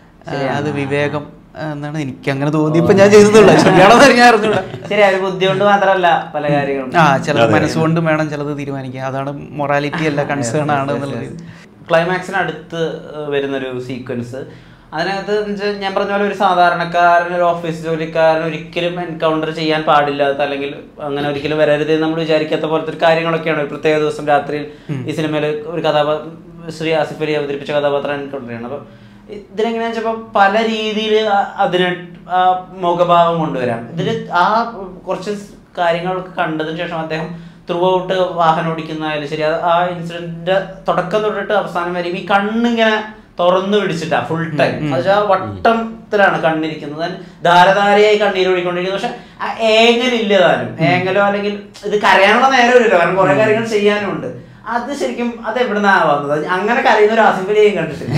Speaker 1: അത് വിവേകം ആ, എന്നാണ് എനിക്ക് അങ്ങനെ തോന്നി ഇപ്പം ഞാൻ ചെയ്തതുള്ളൂ ശരിയാണെന്ന് ഞാൻ അറിഞ്ഞൂടാ
Speaker 3: ശരി ഒരു ബുദ്ധി കൊണ്ട് മാത്രമല്ല പല കാര്യങ്ങളും
Speaker 1: ആ ചിലത് മനസ്സുകൊണ്ടും വേണം ചിലത് തീരുമാനിക്കുക അതാണ് മൊറാലിറ്റി അല്ല കൺസേൺ ആണ് എന്നുള്ളത്
Speaker 3: ക്ലൈമാക്സിന് അടുത്ത് ഏഹ്, വരുന്നൊരു സീക്വൻസ് അതിനകത്ത് എന്ന് വെച്ചാൽ ഞാൻ പറഞ്ഞ പോലെ ഒരു സാധാരണക്കാരൻ ഒരു ഓഫീസ് ജോലിക്കാരൻ ഒരിക്കലും എൻകൗണ്ടർ ചെയ്യാൻ പാടില്ലാത്ത അല്ലെങ്കിൽ അങ്ങനെ ഒരിക്കലും വരരുത് എന്ന് നമ്മൾ വിചാരിക്കാത്ത പോലത്തെ ഒരു കാര്യങ്ങളൊക്കെയാണ് ഒരു പ്രത്യേക ദിവസം രാത്രിയിൽ ഈ സിനിമയിൽ ഒരു കഥാപാത്രം ശ്രീ ആസിഫ് അലി അവതരിപ്പിച്ച കഥാപാത്രം എൻകൗണ്ടർ ചെയ്യണം അപ്പോൾ ഇതിലെങ്ങനെയാണെന്ന് വെച്ചപ്പോൾ പല രീതിയിൽ അതിന് ആ മുഖഭാവം കൊണ്ടുവരാം ഇതിൽ ആ കുറച്ച് കാര്യങ്ങളൊക്കെ കണ്ടതിന് ശേഷം അദ്ദേഹം ത്രൂ ഔട്ട് വാഹനം ഓടിക്കുന്നതായാലും ശരി അത് ആ ഇൻസിഡന്റിന്റെ തുടക്കം തൊട്ടിട്ട് അവസാനം വരെ ഈ കണ്ണിങ്ങനെ തുറന്നു പിടിച്ചിട്ടാ ഫുൾ ടൈം എന്നുവെച്ചാൽ വട്ടത്തിലാണ് കണ്ണിരിക്കുന്നത് then ധാരധാരയായി കണ്ണീര് ഒഴിക്കൊണ്ടിരിക്കുന്നത് പക്ഷെ ആ ഏങ്ങലില്ല താനും ഏങ്ങലോ അല്ലെങ്കിൽ ഇത് കരയാനുള്ള നേരമില്ലല്ലോ കാരണം കുറെ കാര്യങ്ങൾ ചെയ്യാനും ഉണ്ട് അത് ശരിക്കും അത് എവിടുന്നാ വന്നത് അങ്ങനെ കരയുന്ന ഒരു ആസിഫലിയെയും കണ്ടിട്ടില്ല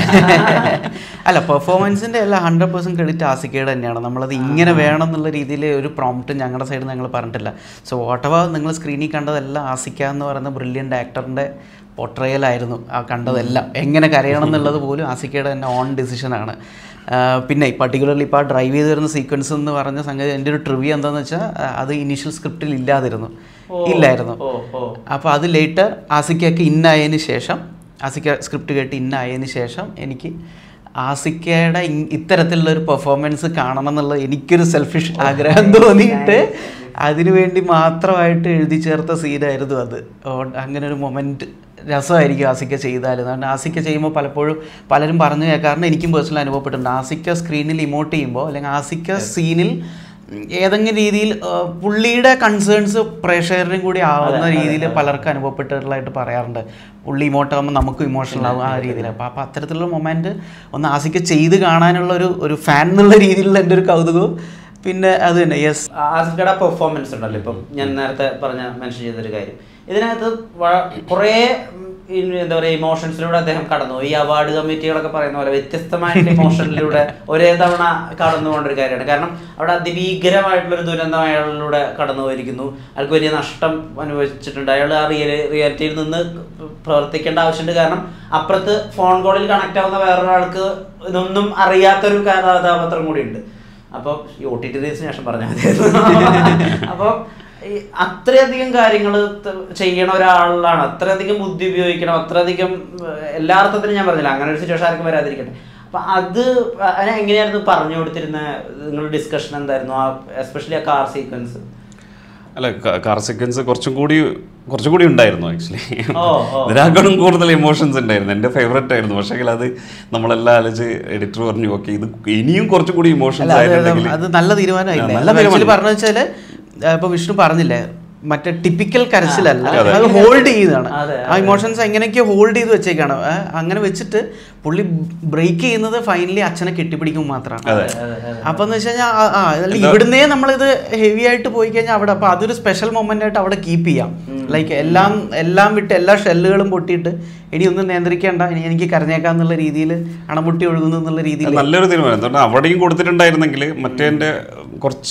Speaker 1: അല്ല പെർഫോമൻസിന്റെ എല്ലാം ഹൺഡ്രഡ് പെർസെന്റ് ക്രെഡിറ്റ് ആസിക്കയുടെ തന്നെയാണ് നമ്മളത് ഇങ്ങനെ വേണം എന്നുള്ള രീതിയിൽ ഒരു പ്രോംപ്റ്റ് ഞങ്ങളുടെ സൈഡിൽ ഞങ്ങൾ പറഞ്ഞിട്ടില്ല സോ വാട്ടവ നിങ്ങൾ സ്ക്രീനിൽ കണ്ടതെല്ലാം ആസിക്ക എന്ന് പറയുന്ന ബ്രില്യൻ്റ് ആക്ടറിന്റെ പൊട്രയലായിരുന്നു ആ കണ്ടതെല്ലാം എങ്ങനെ കരയണം എന്നുള്ളത് പോലും ആസിക്കയുടെ തന്നെ ഓൺ ഡിസിഷനാണ് പിന്നെ പർട്ടിക്കുലർലി ഇപ്പോൾ ആ ഡ്രൈവ് ചെയ്ത് വരുന്ന സീക്വൻസ് എന്ന് പറഞ്ഞ സംഗതി എൻ്റെ ഒരു ട്രിവ്യൂ എന്താണെന്ന് വെച്ചാൽ അത് ഇനീഷ്യൽ സ്ക്രിപ്റ്റിൽ ഇല്ലാതിരുന്നു
Speaker 3: ഓ,
Speaker 1: ഇല്ലായിരുന്നു
Speaker 3: ഓ, ഓ.
Speaker 1: അപ്പോൾ അത് ലേറ്റർ ആസിക്കയ്ക്ക് ഇന്നായതിന് ശേഷം ആസിക്ക സ്ക്രിപ്റ്റ് കേട്ട് ഇന്നായതിന് ശേഷം എനിക്ക് ആസിക്കയുടെ ഇ- ഇത്തരത്തിലുള്ള ഒരു പെർഫോമൻസ് കാണണം എന്നുള്ള എനിക്കൊരു സെൽഫിഷ് ആഗ്രഹം തോന്നിയിട്ട് അതിനുവേണ്ടി മാത്രമായിട്ട് എഴുതി ചേർത്ത സീനായിരുന്നു അത് ഓ, അങ്ങനെ ഒരു മൊമെൻറ്റ് രസമായിരിക്കും ആസിക്ക ചെയ്താൽ അതുകൊണ്ട് ആസിക്ക ചെയ്യുമ്പോൾ പലപ്പോഴും പലരും പറഞ്ഞു കേൾക്കാറുണ്ട് എനിക്കും പേഴ്സണൽ അനുഭവപ്പെട്ടിട്ടുണ്ട് ആസിക്ക സ്ക്രീനിൽ ഇമോട്ട് ചെയ്യുമ്പോൾ അല്ലെങ്കിൽ ആസിക്ക സീനിൽ ഏതെങ്കിലും രീതിയിൽ ആ, പുള്ളിയുടെ കൺസേൺസ് പ്രേക്ഷകരുടെയും കൂടി ആവുന്ന രീതിയിൽ പലർക്കും അനുഭവപ്പെട്ടിട്ടുള്ളതായിട്ട് പറയാറുണ്ട് പുള്ളി ഇമോട്ട് ആകുമ്പോൾ നമുക്കും ഇമോഷണൽ ആവും ആ രീതിയിൽ അപ്പോൾ അപ്പോൾ അത്തരത്തിലുള്ള മൊമെൻറ്റ് ഒന്ന് ആസിക്ക ചെയ്ത് കാണാനുള്ള ഒരു ഒരു ഫാൻ എന്നുള്ള രീതിയിലുള്ള എൻ്റെ ഒരു കൗതുകവും പിന്നെ അത് തന്നെ യെസ്
Speaker 3: ആസിഫയുടെ പെർഫോമൻസ് ഉണ്ടല്ലോ ഇപ്പം ഞാൻ നേരത്തെ പറഞ്ഞ മെൻഷൻ ചെയ്തൊരു കാര്യം ഇതിനകത്ത് വ- കുറേ ഉം, ഈ എന്താ പറയുക ഇമോഷൻസിലൂടെ അദ്ദേഹം കടന്നു ഈ അവാർഡ് കമ്മിറ്റികളൊക്കെ പറയുന്ന പോലെ വ്യത്യസ്തമായിട്ടുള്ള ഇമോഷനിലൂടെ ഒരേ തവണ കടന്നു പോകേണ്ട ഒരു കാര്യമാണ് കാരണം അവിടെ അതിഭീകരമായിട്ടുള്ളൊരു ദുരന്തം അയാളിലൂടെ കടന്നു പോയിരിക്കുന്നു അയാൾക്ക് വലിയ നഷ്ടം അനുഭവിച്ചിട്ടുണ്ട് അയാൾ ആ റിയൽ റിയാലിറ്റിയിൽ നിന്ന് പ്രവർത്തിക്കേണ്ട ആവശ്യമുണ്ട് കാരണം അപ്പുറത്ത് ഫോൺ കോളിൽ കണക്ട് ആവുന്ന വേറൊരാൾക്ക് ഇതൊന്നും അറിയാത്തൊരു കഥാപാത്രം കൂടി ഉണ്ട് അപ്പോൾ ഈ ഒ ടി ടി റിലീസിന് ശേഷം പറഞ്ഞാൽ മതിയായിരുന്നു അപ്പോൾ ഈ അത്രയധികം കാര്യങ്ങൾ ചെയ്യണ ഒരാളാണ് അത്രയധികം ബുദ്ധി ഉപയോഗിക്കണം അത്രയധികം ഏഹ്, എല്ലാ അർത്ഥത്തിലും ഞാൻ പറഞ്ഞില്ല അങ്ങനെ ഒരു സിറ്റുവേഷൻ ആർക്കും വരാതിരിക്കട്ടെ അപ്പൊ അത് അതിനെ എങ്ങനെയായിരുന്നു പറഞ്ഞു കൊടുത്തിരുന്ന നിങ്ങളുടെ ഡിസ്കഷൻ എന്തായിരുന്നു ആ എസ്പെഷ്യലി ആ കാർ സീക്വൻസ്
Speaker 2: അല്ല കാർ സെക്കൻഡ്സ് കുറച്ചും കൂടി കുറച്ചും കൂടി ഉണ്ടായിരുന്നു ആക്ച്വലി
Speaker 3: ഓ, ഓ.
Speaker 2: ഇതിനേക്കാളും കൂടുതൽ ഇമോഷൻസ് ഉണ്ടായിരുന്നു എൻ്റെ ഫേവറേറ്റ് ആയിരുന്നു പക്ഷേ അത് നമ്മളെല്ലാം ആലോചിച്ച് എഡിറ്റർ പറഞ്ഞു ഓക്കെ ഇത് ഇനിയും കുറച്ചും കൂടി ഇമോഷൻസ്
Speaker 1: അല്ല അത്
Speaker 2: ആയിട്ടുണ്ടെങ്കിൽ
Speaker 1: അത് നല്ല തീരുമാനമായില്ല
Speaker 2: ആ, നല്ല
Speaker 1: എല്ലാം ആക്ച്വലി
Speaker 2: തീരുമാനം.
Speaker 1: പറഞ്ഞു വെച്ചാല് ഇപ്പൊ വിഷ്ണു പറഞ്ഞില്ലേ മറ്റേ ടിപ്പിക്കൽ കരച്ചിലല്ല
Speaker 2: അതെ.
Speaker 1: അത് ഹോൾഡ് ചെയ്തതാണ്
Speaker 3: അതെ,
Speaker 1: ആ ഇമോഷൻസ് എങ്ങനെയൊക്കെയോ ഹോൾഡ് ചെയ്ത് വെച്ചേക്കാണ് ഏ, അങ്ങനെ വെച്ചിട്ട് പുള്ളി ബ്രേക്ക് ചെയ്യുന്നത് ഫൈനലി അച്ഛനെ കെട്ടിപ്പിടിക്കും മാത്രമാണ്
Speaker 2: അതെ.
Speaker 1: അപ്പൊ എന്ന് വെച്ച് കഴിഞ്ഞാൽ ആ, ആ, അല്ല, ഇവിടുന്നേ നമ്മളിത് ഹെവി ആയിട്ട് പോയി കഴിഞ്ഞാൽ അവിടെ അപ്പൊ അതൊരു സ്പെഷ്യൽ മൊമെന്റ് ആയിട്ട് അവിടെ കീപ്പ് ചെയ്യാം ലൈക്ക് എല്ലാം എല്ലാം വിട്ട് എല്ലാ ഷെല്ലുകളും പൊട്ടിയിട്ട് ഇനി ഒന്നും നിയന്ത്രിക്കേണ്ട ഇനി എനിക്ക് കരഞ്ഞേക്കാം എന്നുള്ള രീതിയിൽ അണമുട്ടി ഒഴുകുന്നു എന്നുള്ള രീതിയിൽ
Speaker 2: നല്ലൊരു തീരുമാനം എന്തുകൊണ്ട് അവിടെയും കൊടുത്തിട്ടുണ്ടായിരുന്നെങ്കിൽ മറ്റേ കുറച്ച്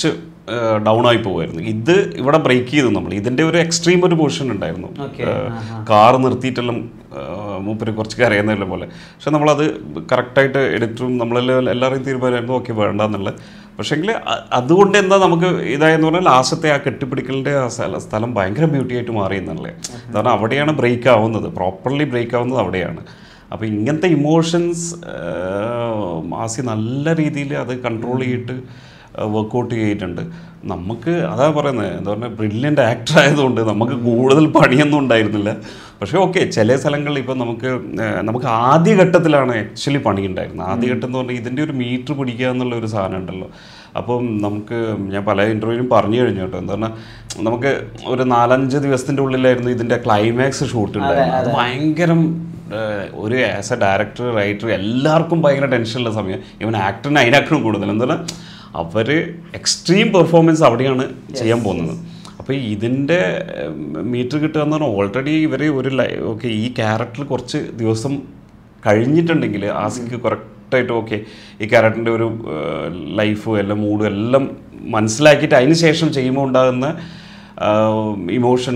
Speaker 2: ഡൗൺ ആയി പോകുമായിരുന്നു ഇത് ഇവിടെ ബ്രേക്ക് ചെയ്തു നമ്മൾ ഇതിൻ്റെ ഒരു എക്സ്ട്രീം ഒരു പൊസിഷൻ ഉണ്ടായിരുന്നു
Speaker 3: Okay.
Speaker 2: കാർ നിർത്തിയിട്ടെല്ലാം മൂപ്പര് കുറച്ച് കരയുന്നില്ല പോലെ പക്ഷെ നമ്മളത് കറക്റ്റായിട്ട് എഡിറ്ററും നമ്മളെല്ലാം എല്ലാവരെയും തീരുമാനമായിരുന്നു ഓക്കെ വേണ്ടെന്നുള്ളത് പക്ഷേങ്കിൽ അതുകൊണ്ട് എന്താ നമുക്ക് ഇതായെന്ന് പറഞ്ഞാൽ ലാസ്റ്റത്തെ ആ കെട്ടിപ്പിടിക്കലിൻ്റെ ആ സ്ഥല സ്ഥലം ഭയങ്കര ബ്യൂട്ടി ആയിട്ട് മാറി എന്നുള്ളത് കാരണം അവിടെയാണ് ബ്രേക്ക് ആവുന്നത് പ്രോപ്പർലി ബ്രേക്ക് ആവുന്നത് അവിടെയാണ് അപ്പോൾ ഇങ്ങനത്തെ ഇമോഷൻസ് മാസി നല്ല രീതിയിൽ അത് കൺട്രോൾ ചെയ്തിട്ട് വർക്കൗട്ട് ചെയ്തിട്ടുണ്ട് നമുക്ക് അതാ പറയുന്നത് എന്താ പറയുക ബ്രില്യൻ്റ് ആക്ടർ ആയതുകൊണ്ട് നമുക്ക് കൂടുതൽ പണിയൊന്നും ഉണ്ടായിരുന്നില്ല പക്ഷേ ഓക്കെ ചില സ്ഥലങ്ങളിൽ ഇപ്പം നമുക്ക് ഏഹ്, നമുക്ക് ആദ്യ ഘട്ടത്തിലാണ് ആക്ച്വലി പണി ഉണ്ടായിരുന്നത് ആദ്യ ഘട്ടം എന്ന് പറഞ്ഞാൽ ഇതിൻ്റെ ഒരു മീറ്റർ പിടിക്കുക എന്നുള്ള ഒരു സാധനം ഉണ്ടല്ലോ അപ്പം നമുക്ക് ഞാൻ പല ഇൻ്റർവ്യൂവിലും പറഞ്ഞു കഴിഞ്ഞു കേട്ടോ എന്താ പറഞ്ഞാൽ നമുക്ക് ഒരു നാലഞ്ച് ദിവസത്തിൻ്റെ ഉള്ളിലായിരുന്നു ഇതിൻ്റെ ക്ലൈമാക്സ് ഷൂട്ട് ഉണ്ടായിരുന്നത് അത് ഭയങ്കരം ഏഹ്, ഒരു ആസ് എ ഡയറക്ടർ റൈറ്റർ എല്ലാവർക്കും ഭയങ്കര ടെൻഷനുള്ള സമയം ഇവൻ ആക്ടറിന് അതിനേക്കാളും കൂടുതൽ എന്താ പറഞ്ഞാൽ അവർ എക്സ്ട്രീം പെർഫോമൻസ് അവിടെയാണ് ചെയ്യാൻ പോകുന്നത് അപ്പോൾ ഇതിൻ്റെ മീറ്റർ കിട്ടുക എന്ന് പറഞ്ഞാൽ ഓൾറെഡി ഇവർ ഒരു ഓക്കെ ഈ ക്യാരക്ടർ കുറച്ച് ദിവസം കഴിഞ്ഞിട്ടുണ്ടെങ്കിൽ ആസിക്ക് കറക്റ്റായിട്ട് ഓക്കെ ഈ ക്യാരക്ടറിൻ്റെ ഒരു ലൈഫും എല്ലാം മൂഡും എല്ലാം മനസ്സിലാക്കിയിട്ട് അതിന് ശേഷം ചെയ്യുമ്പോൾ ഉണ്ടാകുന്ന ഇമോഷൻ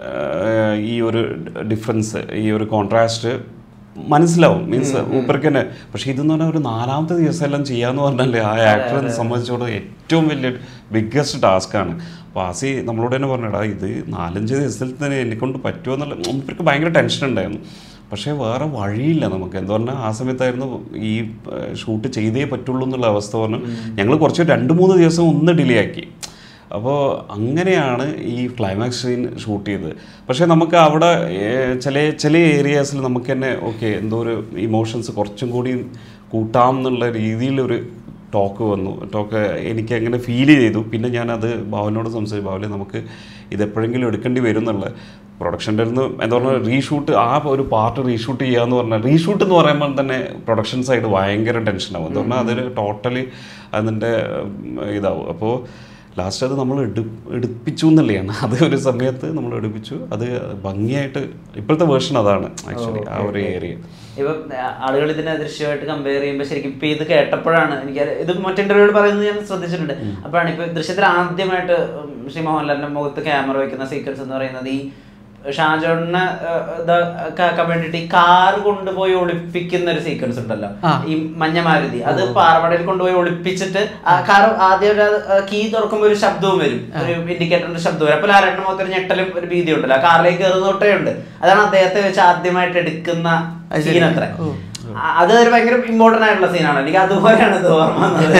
Speaker 2: ഈ ഒരു ഡിഫറൻസ് ഈ ഒരു കോൺട്രാസ്റ്റ് മനസ്സിലാവും മീൻസ് മൂപ്പർക്ക് തന്നെ പക്ഷെ ഇതെന്ന് പറഞ്ഞാൽ ഒരു നാലാമത്തെ ദിവസം എല്ലാം ചെയ്യാന്ന് പറഞ്ഞാൽ ആ ആക്ടറെ സംബന്ധിച്ചോട് ഏറ്റവും വലിയ ബിഗ്ഗസ്റ്റ് ടാസ്ക്കാണ് അപ്പോൾ ആസി നമ്മളോട് തന്നെ പറഞ്ഞടാ ഇത് നാലഞ്ച് ദിവസത്തിൽ തന്നെ എന്നെക്കൊണ്ട് പറ്റുമോ എന്നുള്ള മൂപ്പർക്ക് ഭയങ്കര ടെൻഷൻ ഉണ്ടായിരുന്നു പക്ഷേ വേറെ വഴിയില്ല നമുക്ക് എന്താ പറഞ്ഞാൽ ആ സമയത്തായിരുന്നു ഈ ഷൂട്ട് ചെയ്തേ പറ്റുള്ളൂ എന്നുള്ള അവസ്ഥ പറഞ്ഞു ഞങ്ങൾ കുറച്ച് രണ്ട് മൂന്ന് ദിവസം ഒന്ന് ഡിലേ ആക്കി അപ്പോൾ അങ്ങനെയാണ് ഈ ക്ലൈമാക്സ് സീൻ ഷൂട്ട് ചെയ്തത് പക്ഷേ നമുക്ക് അവിടെ ഏർ, ചില ചില ഏരിയാസിൽ നമുക്ക് തന്നെ ഓക്കെ എന്തോ ഒരു ഇമോഷൻസ് കുറച്ചും കൂടി കൂട്ടാം എന്നുള്ള രീതിയിലൊരു ടോക്ക് വന്നു ടോക്ക് എനിക്ക് അങ്ങനെ ഫീൽ ചെയ്തു പിന്നെ ഞാനത് ബാവനോട് സംസാരിച്ചു ബാവലെ നമുക്ക് ഇത് എപ്പോഴെങ്കിലും എടുക്കേണ്ടി വരും എന്നുള്ള പ്രൊഡക്ഷൻ്റെ നിന്ന് എന്താ പറഞ്ഞാൽ റീഷൂട്ട് ആ ഒരു പാർട്ട് റീഷൂട്ട് ചെയ്യാന്ന് പറഞ്ഞാൽ റീഷൂട്ട് എന്ന് പറയുമ്പോൾ തന്നെ പ്രൊഡക്ഷൻ സൈഡ് ഭയങ്കര ടെൻഷനാവും എന്താ പറഞ്ഞാൽ അതൊരു ടോട്ടലി അതിൻ്റെ ഉം, ഇതാവും അപ്പോൾ ലാസ്റ്റ് അത് നമ്മൾ എടു എടുപ്പിച്ചു എന്നുള്ളതാണ് അത് ഒരു സമയത്ത് നമ്മൾ എടുപ്പിച്ചു അത് ഭംഗിയായിട്ട് ഇപ്പോഴത്തെ വേർഷൻ അതാണ് ആക്ച്വലി ആ ഒരു ഏരിയ
Speaker 3: ഇപ്പൊ ആളുകൾ ഇതിനെ ദൃശ്യമായിട്ട് കമ്പയർ ചെയ്യുമ്പോൾ ശരിക്കും ഇപ്പൊ ഇത് കേട്ടപ്പോഴാണ് എനിക്ക് അത് ഇത് മറ്റു ഇന്റർവ്യൂകൾ പറയുന്നത് ഞാൻ ശ്രദ്ധിച്ചിട്ടുണ്ട് അപ്പോഴാണ് ഇപ്പൊ ദൃശ്യത്തിൽ ആദ്യമായിട്ട് ഉം, ശ്രീ മോഹൻലാലിന്റെ മുഖത്ത് ക്യാമറ വെക്കുന്ന സീക്വൻസ് എന്ന് പറയുന്നത് ഈ ഷാജോണിനെ കമ്മ്യൂണിറ്റി കാർ കൊണ്ടുപോയി ഒളിപ്പിക്കുന്ന ഒരു സീക്വൻസ് ഉണ്ടല്ലോ
Speaker 1: ആ.
Speaker 3: ഈ മഞ്ഞ മാരുതി അത് പാറമടയിൽ കൊണ്ടുപോയി ഒളിപ്പിച്ചിട്ട് ആ കാർ ആദ്യം ഒരു കീ തുറക്കുമ്പോൾ ഒരു ശബ്ദവും വരും ഒരു ഇൻഡിക്കേറ്ററിന്റെ ശബ്ദം വരും അപ്പോൾ ലാലേട്ടൻ മുഖത്ത് ഒരു ഞെട്ടലും ഒരു ഭീതി ഉണ്ടല്ലോ ആ കാറിലേക്ക് കയറുന്ന തൊട്ടേ ഉണ്ട് അതാണ് അദ്ദേഹത്തെ വെച്ച് ആദ്യമായിട്ട് എടുക്കുന്ന
Speaker 1: അത് ശരി.
Speaker 3: സീൻ അത്ര
Speaker 1: ഓ.
Speaker 3: ആ, അത് ഒരു ഭയങ്കര ഇമ്പോർട്ടന്റ് ആയിട്ടുള്ള സീനാണ് എനിക്ക് അതുപോലെയാണ് ഇത് ഓർമ്മ വന്നത്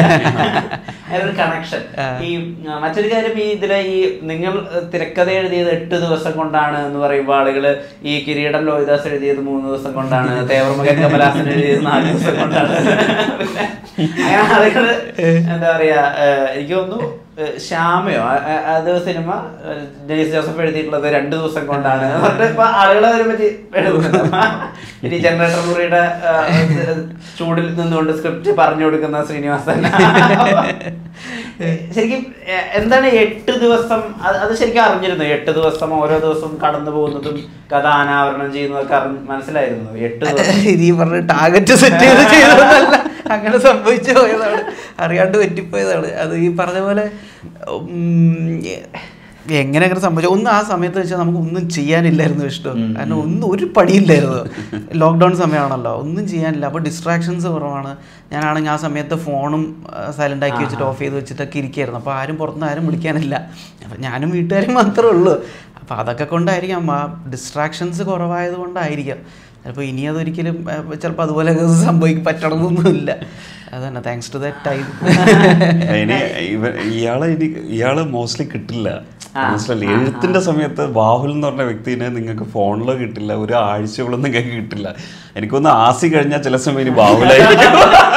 Speaker 3: ഒരു കണക്ഷൻ ഈ ആ, മറ്റൊരു കാര്യം ഈ ഇതിലെ ഈ നിങ്ങൾ തിരക്കഥ എഴുതിയത് എട്ട് ദിവസം കൊണ്ടാണ് എന്ന് പറയുമ്പോൾ ആളുകള് ഈ കിരീടം ലോഹിദാസ് എഴുതിയത് മൂന്ന് ദിവസം കൊണ്ടാണ് തേവർമകൻ കമലാസൻ എഴുതിയത് നാല് ദിവസം കൊണ്ടാണ് പിന്നെ അങ്ങനെ ആളുകള് എന്താ പറയാ ഏഹ്, എനിക്ക് തോന്നുന്നു ഏഹ്, ശ്യാമയോ ആ- ആ- അത് സിനിമ ഏഹ്, ജെയ്സ് ജോസഫ് എഴുതിയിട്ടുള്ളത് രണ്ട് ദിവസം കൊണ്ടാണ് എന്ന് പറഞ്ഞിട്ട് ഇപ്പൊ ആളുകൾ അതിനെ പറ്റി എഴുതുന്നുണ്ട് ഇനി ജനറേറ്റർ മുറിയുടെ ഏഹ്, ചൂടിൽ നിന്നുകൊണ്ട് സ്ക്രിപ്റ്റ് പറഞ്ഞു കൊടുക്കുന്ന ശ്രീനിവാസൻ ശരിക്കും ഏഹ്, എന്താണ് എട്ട് ദിവസം അത് അത് ശരിക്കും അറിഞ്ഞിരുന്നു എട്ട് ദിവസം ഓരോ ദിവസം കടന്നു പോകുന്നതും കഥ അനാവരണം ചെയ്യുന്നതൊക്കെ അറിഞ്ഞ് മനസ്സിലായിരുന്നു എട്ട് ദിവസം
Speaker 1: നീ പറഞ്ഞ ടാർഗറ്റ് സെറ്റ് ചെയ്ത് ചെയ്തതല്ല അങ്ങനെ സംഭവിച്ചു പോയതാണ് അറിയാണ്ട് പറ്റിപ്പോയതാണ് അത് ഈ പറഞ്ഞ പോലെ ഉം, എങ്ങനെ അങ്ങനെ സംഭവിച്ചു ഒന്ന് ആ സമയത്ത് വെച്ചാൽ നമുക്ക് ഒന്നും ചെയ്യാനില്ലായിരുന്നു ഇഷ്ടം കാരണം ഒന്നും ഒരു പണിയില്ലായിരുന്നു ലോക്ക്ഡൗൺ സമയമാണല്ലോ ഒന്നും ചെയ്യാനില്ല അപ്പോൾ ഡിസ്ട്രാക്ഷൻസ് കുറവാണ് ഞാനാണെങ്കിൽ ആ സമയത്ത് ഫോണും സൈലൻ്റ് ആക്കി വെച്ചിട്ട് ഓഫ് ചെയ്ത് വെച്ചിട്ടൊക്കെ ഇരിക്കുകയായിരുന്നു അപ്പോൾ ആരും പുറത്തുനിന്ന് ആരും വിളിക്കാനില്ല അപ്പം ഞാനും വീട്ടുകാരും മാത്രമേ ഉള്ളൂ അപ്പോൾ അതൊക്കെ കൊണ്ടായിരിക്കാം ആ ഡിസ്ട്രാക്ഷൻസ് കുറവായത് കൊണ്ടായിരിക്കാം ചിലപ്പോൾ ഇനി അതൊരിക്കലും ചിലപ്പോൾ അതുപോലെ സംഭവിക്കും പറ്റണമെന്നൊന്നുമില്ല അതന്നെ താങ്ക്സ് ടു ദാറ്റ് ടൈം
Speaker 2: ഇനി ഇവ ഇയാളെ ഇനി ഇയാള് മോസ്റ്റ്ലി കിട്ടില്ല മനസ്സിലല്ലേ എഴുത്തിന്റെ സമയത്ത് ബാഹുൽ എന്ന് പറഞ്ഞ വ്യക്തിനെ നിങ്ങൾക്ക് ഫോണിലോ കിട്ടില്ല ഒരു ആഴ്ചകളൊന്നും നിങ്ങൾക്ക് കിട്ടില്ല എനിക്കൊന്ന് ആസി കഴിഞ്ഞാൽ ചില സമയം ഇനി ബാഹുലായിരിക്കും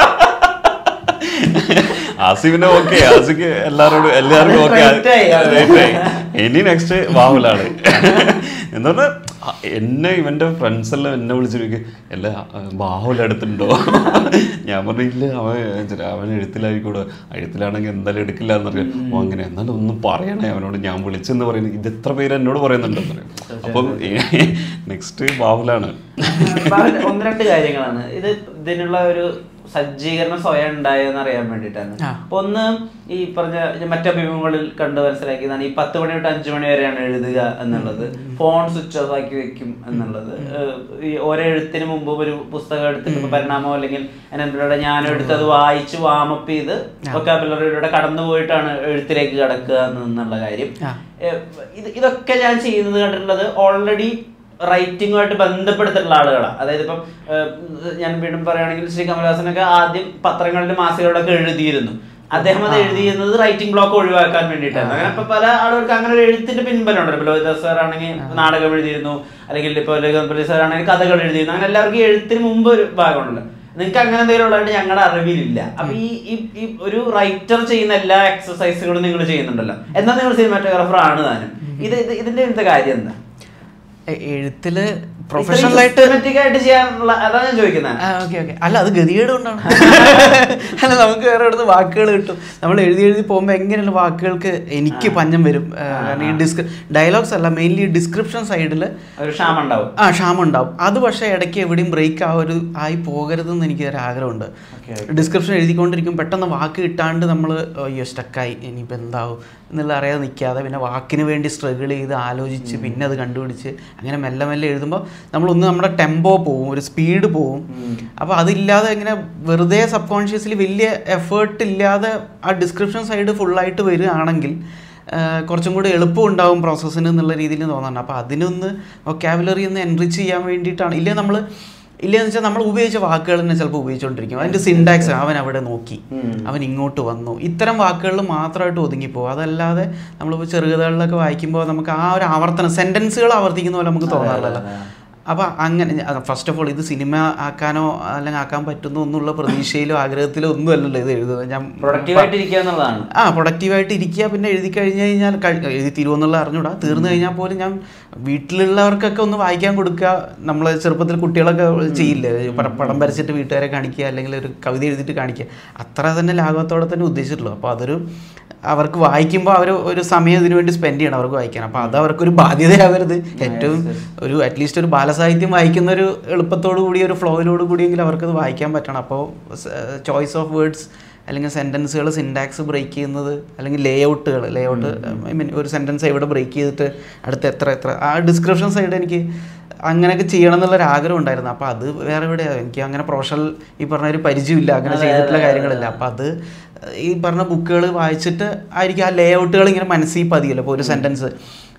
Speaker 2: ആസിഫിനെ ഓക്കെ ആസിക്ക് എല്ലാവരോടും എല്ലാവർക്കും ഓക്കെ
Speaker 3: Right ആയി.
Speaker 2: ഇനി നെക്സ്റ്റ് ബാഹുലാണ് എന്താ പറഞ്ഞാ അ- എന്നെ ഇവന്റെ ഫ്രണ്ട്സ് എല്ലാം എന്നെ വിളിച്ചിരിക്കും എല്ലാ ബാഹുൽ അടുത്തുണ്ടോ ഞാൻ പറഞ്ഞില്ല അവൻ ചില- അവൻ എഴുത്തിലായിരിക്കൂടെ എഴുത്തിലാണെങ്കിൽ എന്തായാലും എടുക്കില്ല എന്നറിയാം ഓ അങ്ങനെ എന്നാലും ഒന്നും പറയണേ അവനോട് ഞാൻ വിളിച്ചെന്ന് പറയുന്നത് ഇത് എത്ര പേര് എന്നോട് പറയുന്നുണ്ടെന്ന് പറയും അപ്പം നെക്സ്റ്റ് ബാഹുലാണ്
Speaker 3: പറഞ്ഞ ഒന്ന് രണ്ട് കാര്യങ്ങളാണ് ഇത് ഇതിനുള്ള ഒരു സജ്ജീകരണം സ്വയം ഉണ്ടായെന്ന് അറിയാൻ വേണ്ടിയിട്ടാണ്
Speaker 1: ആ.
Speaker 3: അപ്പൊ ഒന്ന് ഈ പറഞ്ഞ മറ്റഭിമുഖങ്ങളിൽ കണ്ട് മനസ്സിലാക്കിയതാണ് ഈ പത്ത് മണി തൊട്ട് അഞ്ചു മണി വരെയാണ് എഴുതുക എന്നുള്ളത് ഫോൺ സ്വിച്ച് ഓഫ് ആക്കി വെക്കും എന്നുള്ളത് ഏഹ് ഈ ഓരോ എഴുത്തിന് മുമ്പ് ഒരു പുസ്തകം എടുത്തിട്ട് ഇപ്പൊ പരിണാമോ അല്ലെങ്കിൽ എന്നോട് ഞാൻ എടുത്ത് അത് വായിച്ച് വാമപ്പ് ചെയ്ത് വൊക്കാബുലറിയിലൂടെ കടന്നു പോയിട്ടാണ് എഴുത്തിലേക്ക് കടക്കുക എന്നുള്ള കാര്യം
Speaker 1: ആ.
Speaker 3: ഏഹ് ഇത് ഇതൊക്കെ ഞാൻ ചെയ്യുന്നത് കണ്ടിട്ടുള്ളത് ഓൾറെഡി റൈറ്റിങ്ങുമായിട്ട് ബന്ധപ്പെടുത്തിട്ടുള്ള ആളുകളാണ് അതായത് ഇപ്പം ഏഹ് ഞാൻ വീണ്ടും പറയുകയാണെങ്കിൽ ശ്രീ കമലഹാസനൊക്കെ ആദ്യം പത്രങ്ങളിലും മാസികകളിലൊക്കെ എഴുതിയിരുന്നു അദ്ദേഹം അത് എഴുതിയിരുന്നത് റൈറ്റിംഗ് ബ്ലോക്ക് ഒഴിവാക്കാൻ വേണ്ടിയിട്ടാണ് അങ്ങനെ ഇപ്പൊ പല ആളുകൾക്ക് അങ്ങനെ ഒരു എഴുത്തിന്റെ പിൻബലം ഉണ്ടല്ലോ ഇപ്പൊ ലോഹിതാസ് സാർ ആണെങ്കിൽ നാടകം എഴുതിയിരുന്നു അല്ലെങ്കിൽ ഇപ്പോൾ ലഗംപള്ളി സാർ ആണെങ്കിൽ കഥകൾ എഴുതിയിരുന്നു അങ്ങനെ എല്ലാവർക്കും ഈ എഴുത്തിന് മുമ്പ് ഒരു ഭാഗമുണ്ടല്ലോ നിങ്ങൾക്ക് അങ്ങനെ എന്തെങ്കിലും ഉള്ളതായിട്ട് ഞങ്ങളുടെ അറിവിലില്ല അപ്പൊ ഈ ഈ- ഈ ഒരു റൈറ്റർ ചെയ്യുന്ന എല്ലാ എക്സസൈസുകളും നിങ്ങൾ ചെയ്യുന്നുണ്ടല്ലോ എന്നാൽ നിങ്ങൾ സിനിമാറ്റോഗ്രാഫർ ആണ് താനും ഇത് ഇത് ഇതിന്റെ ഇന്നത്തെ കാര്യം എന്താ
Speaker 1: എ- എഴുത്തില് പ്രൊഫഷണൽ ആയിട്ട്
Speaker 3: Systematic ആയിട്ട് ചെയ്യാനുള്ള അതാണ് ഞാൻ ചോദിക്കുന്നത്
Speaker 1: ആ ഓക്കെ ഓക്കെ അല്ല അത് ഗതികേട് കൊണ്ടാണ് അല്ല നമുക്ക് വേറെ ഇവിടുന്ന് വാക്കുകൾ കിട്ടും നമ്മൾ എഴുതി എഴുതി പോകുമ്പോൾ എങ്ങനെയുള്ള വാക്കുകൾക്ക് എനിക്ക് പഞ്ഞം വരും ആ, കാരണം ഈ ഡിസ്ക്രി ഡയലോഗ്സ് അല്ല മെയിൻലി ഡിസ്ക്രിപ്ഷൻ സൈഡിൽ
Speaker 3: ഒരു ക്ഷാമം ഉണ്ടാവും
Speaker 1: ആ ക്ഷാമം ഉണ്ടാവും അത് പക്ഷേ ഇടയ്ക്ക് എവിടെയും ബ്രേക്ക് ആ ഒരു ആയി പോകരുതെന്ന് എനിക്ക് ഒരു ആഗ്രഹമുണ്ട്
Speaker 3: Okay,
Speaker 1: ഡിസ്ക്രിപ്ഷൻ എഴുതിക്കൊണ്ടിരിക്കും പെട്ടെന്ന് വാക്ക് കിട്ടാണ്ട് നമ്മൾ അയ്യോ സ്റ്റക്കായി ഇനിയിപ്പോൾ എന്താവും എന്നുള്ള അറിയാതെ നിൽക്കാതെ പിന്നെ വാക്കിന് വേണ്ടി സ്ട്രഗിൾ ചെയ്ത് ആലോചിച്ച് പിന്നെ അത് കണ്ടുപിടിച്ച് അങ്ങനെ മെല്ലെ മെല്ലെ എഴുതുമ്പോൾ നമ്മളൊന്ന് നമ്മുടെ ടെമ്പോ പോവും ഒരു സ്പീഡ് പോവും അപ്പോൾ അതില്ലാതെ ഇങ്ങനെ വെറുതെ സബ് കോൺഷ്യസ്ലി വലിയ എഫേർട്ട് ഇല്ലാതെ ആ ഡിസ്ക്രിപ്ഷൻ സൈഡ് ഫുള്ളായിട്ട് വരികയാണെങ്കിൽ ആഹ് കുറച്ചും കൂടി എളുപ്പം ഉണ്ടാവും പ്രോസസ്സിന് എന്നുള്ള രീതിയിൽ തോന്നുന്നുണ്ട് അപ്പോൾ അതിനൊന്ന് വൊക്കാബുലറി ഒന്ന് എൻറിച്ച് ചെയ്യാൻ വേണ്ടിയിട്ടാണ് ഇല്ലേ നമ്മൾ ഇല്ലെന്ന് വെച്ചാൽ നമ്മൾ ഉപയോഗിച്ച വാക്കുകൾ തന്നെ ചിലപ്പോൾ ഉപയോഗിച്ചുകൊണ്ടിരിക്കും അതിൻ്റെ സിൻടാക്സ് അവൻ അവിടെ നോക്കി അവൻ ഇങ്ങോട്ട് വന്നു ഇത്തരം വാക്കുകളിൽ മാത്രമായിട്ട് ഒതുങ്ങിപ്പോകും അതല്ലാതെ നമ്മളിപ്പോൾ ചെറുകഥകളിലൊക്കെ വായിക്കുമ്പോൾ നമുക്ക് ആ ഒരു ആവർത്തനം സെൻറ്റൻസുകൾ ആവർത്തിക്കുന്ന പോലെ നമുക്ക് തോന്നാറില്ലല്ലോ അപ്പോൾ അങ്ങനെ ഫസ്റ്റ് ഓഫ് ഓൾ ഇത് സിനിമ ആക്കാനോ അല്ലെങ്കിൽ ആക്കാൻ പറ്റുന്നോ എന്നുള്ള പ്രതീക്ഷയിലോ ആഗ്രഹത്തിലോ ഒന്നും അല്ലല്ലോ ഇത് എഴുതുന്നത് ഞാൻ
Speaker 3: പ്രൊഡക്റ്റീവായിട്ട് ഇരിക്കുക എന്നുള്ളതാണ്
Speaker 1: ആ പ്രൊഡക്റ്റീവായിട്ട് ഇരിക്കുക പിന്നെ എഴുതി കഴിഞ്ഞ് കഴിഞ്ഞാൽ കഴി- എഴുതി തീരുമെന്നുള്ള അറിഞ്ഞൂടാ തീർന്നു കഴിഞ്ഞാൽ പോലും ഞാൻ വീട്ടിലുള്ളവർക്കൊക്കെ ഒന്ന് വായിക്കാൻ കൊടുക്കുക നമ്മൾ ചെറുപ്പത്തിൽ കുട്ടികളൊക്കെ ചെയ്യില്ലേ പടം പടം വരച്ചിട്ട് വീട്ടുകാരെ കാണിക്കുക അല്ലെങ്കിൽ ഒരു കവിത എഴുതിയിട്ട് കാണിക്കുക അത്ര തന്നെ ലാഘവത്തോടെ തന്നെ ഉദ്ദേശിച്ചിട്ടുള്ളൂ അപ്പോൾ അതൊരു അവർക്ക് വായിക്കുമ്പോൾ അവർ ഒരു സമയം ഇതിനു വേണ്ടി സ്പെൻഡ് ചെയ്യണം അവർക്ക് വായിക്കാൻ അപ്പോൾ അത് അവർക്കൊരു ബാധ്യതയാവരുത് ഏറ്റവും ഒരു അറ്റ്ലീസ്റ്റ് ഒരു ബാലസാഹിത്യം വായിക്കുന്ന ഒരു എളുപ്പത്തോടു കൂടി ഒരു ഫ്ലോയിലോട് കൂടിയെങ്കിലും അവർക്കത് വായിക്കാൻ പറ്റണം അപ്പോൾ ചോയ്സ് ഓഫ് വേർഡ്സ് അല്ലെങ്കിൽ സെൻറ്റൻസുകൾ സിൻടാക്സ് ബ്രേക്ക് ചെയ്യുന്നത് അല്ലെങ്കിൽ ലേ ഔട്ടുകൾ ലേ ഔട്ട് ഐ മീൻ ഒരു സെൻറ്റൻസ് എവിടെ ബ്രേക്ക് ചെയ്തിട്ട് അടുത്ത എത്ര എത്ര ആ ഡിസ്ക്രിപ്ഷൻ സൈഡ് എനിക്ക് അങ്ങനെയൊക്കെ ചെയ്യണം എന്നുള്ളൊരു ആഗ്രഹം ഉണ്ടായിരുന്നു അപ്പോൾ അത് വേറെ എവിടെയാണ് എനിക്ക് അങ്ങനെ പ്രൊഫഷണൽ ഈ പറഞ്ഞ ഒരു പരിചയമില്ല അങ്ങനെ ചെയ്തിട്ടുള്ള കാര്യങ്ങളില്ല അപ്പോൾ അത് ഈ പറഞ്ഞ ബുക്കുകൾ വായിച്ചിട്ട് ആയിരിക്കും ആ ലേ ഔട്ടുകൾ ഇങ്ങനെ മനസ്സിൽ പതിയല്ലോ ഇപ്പോൾ ഒരു സെൻറ്റൻസ്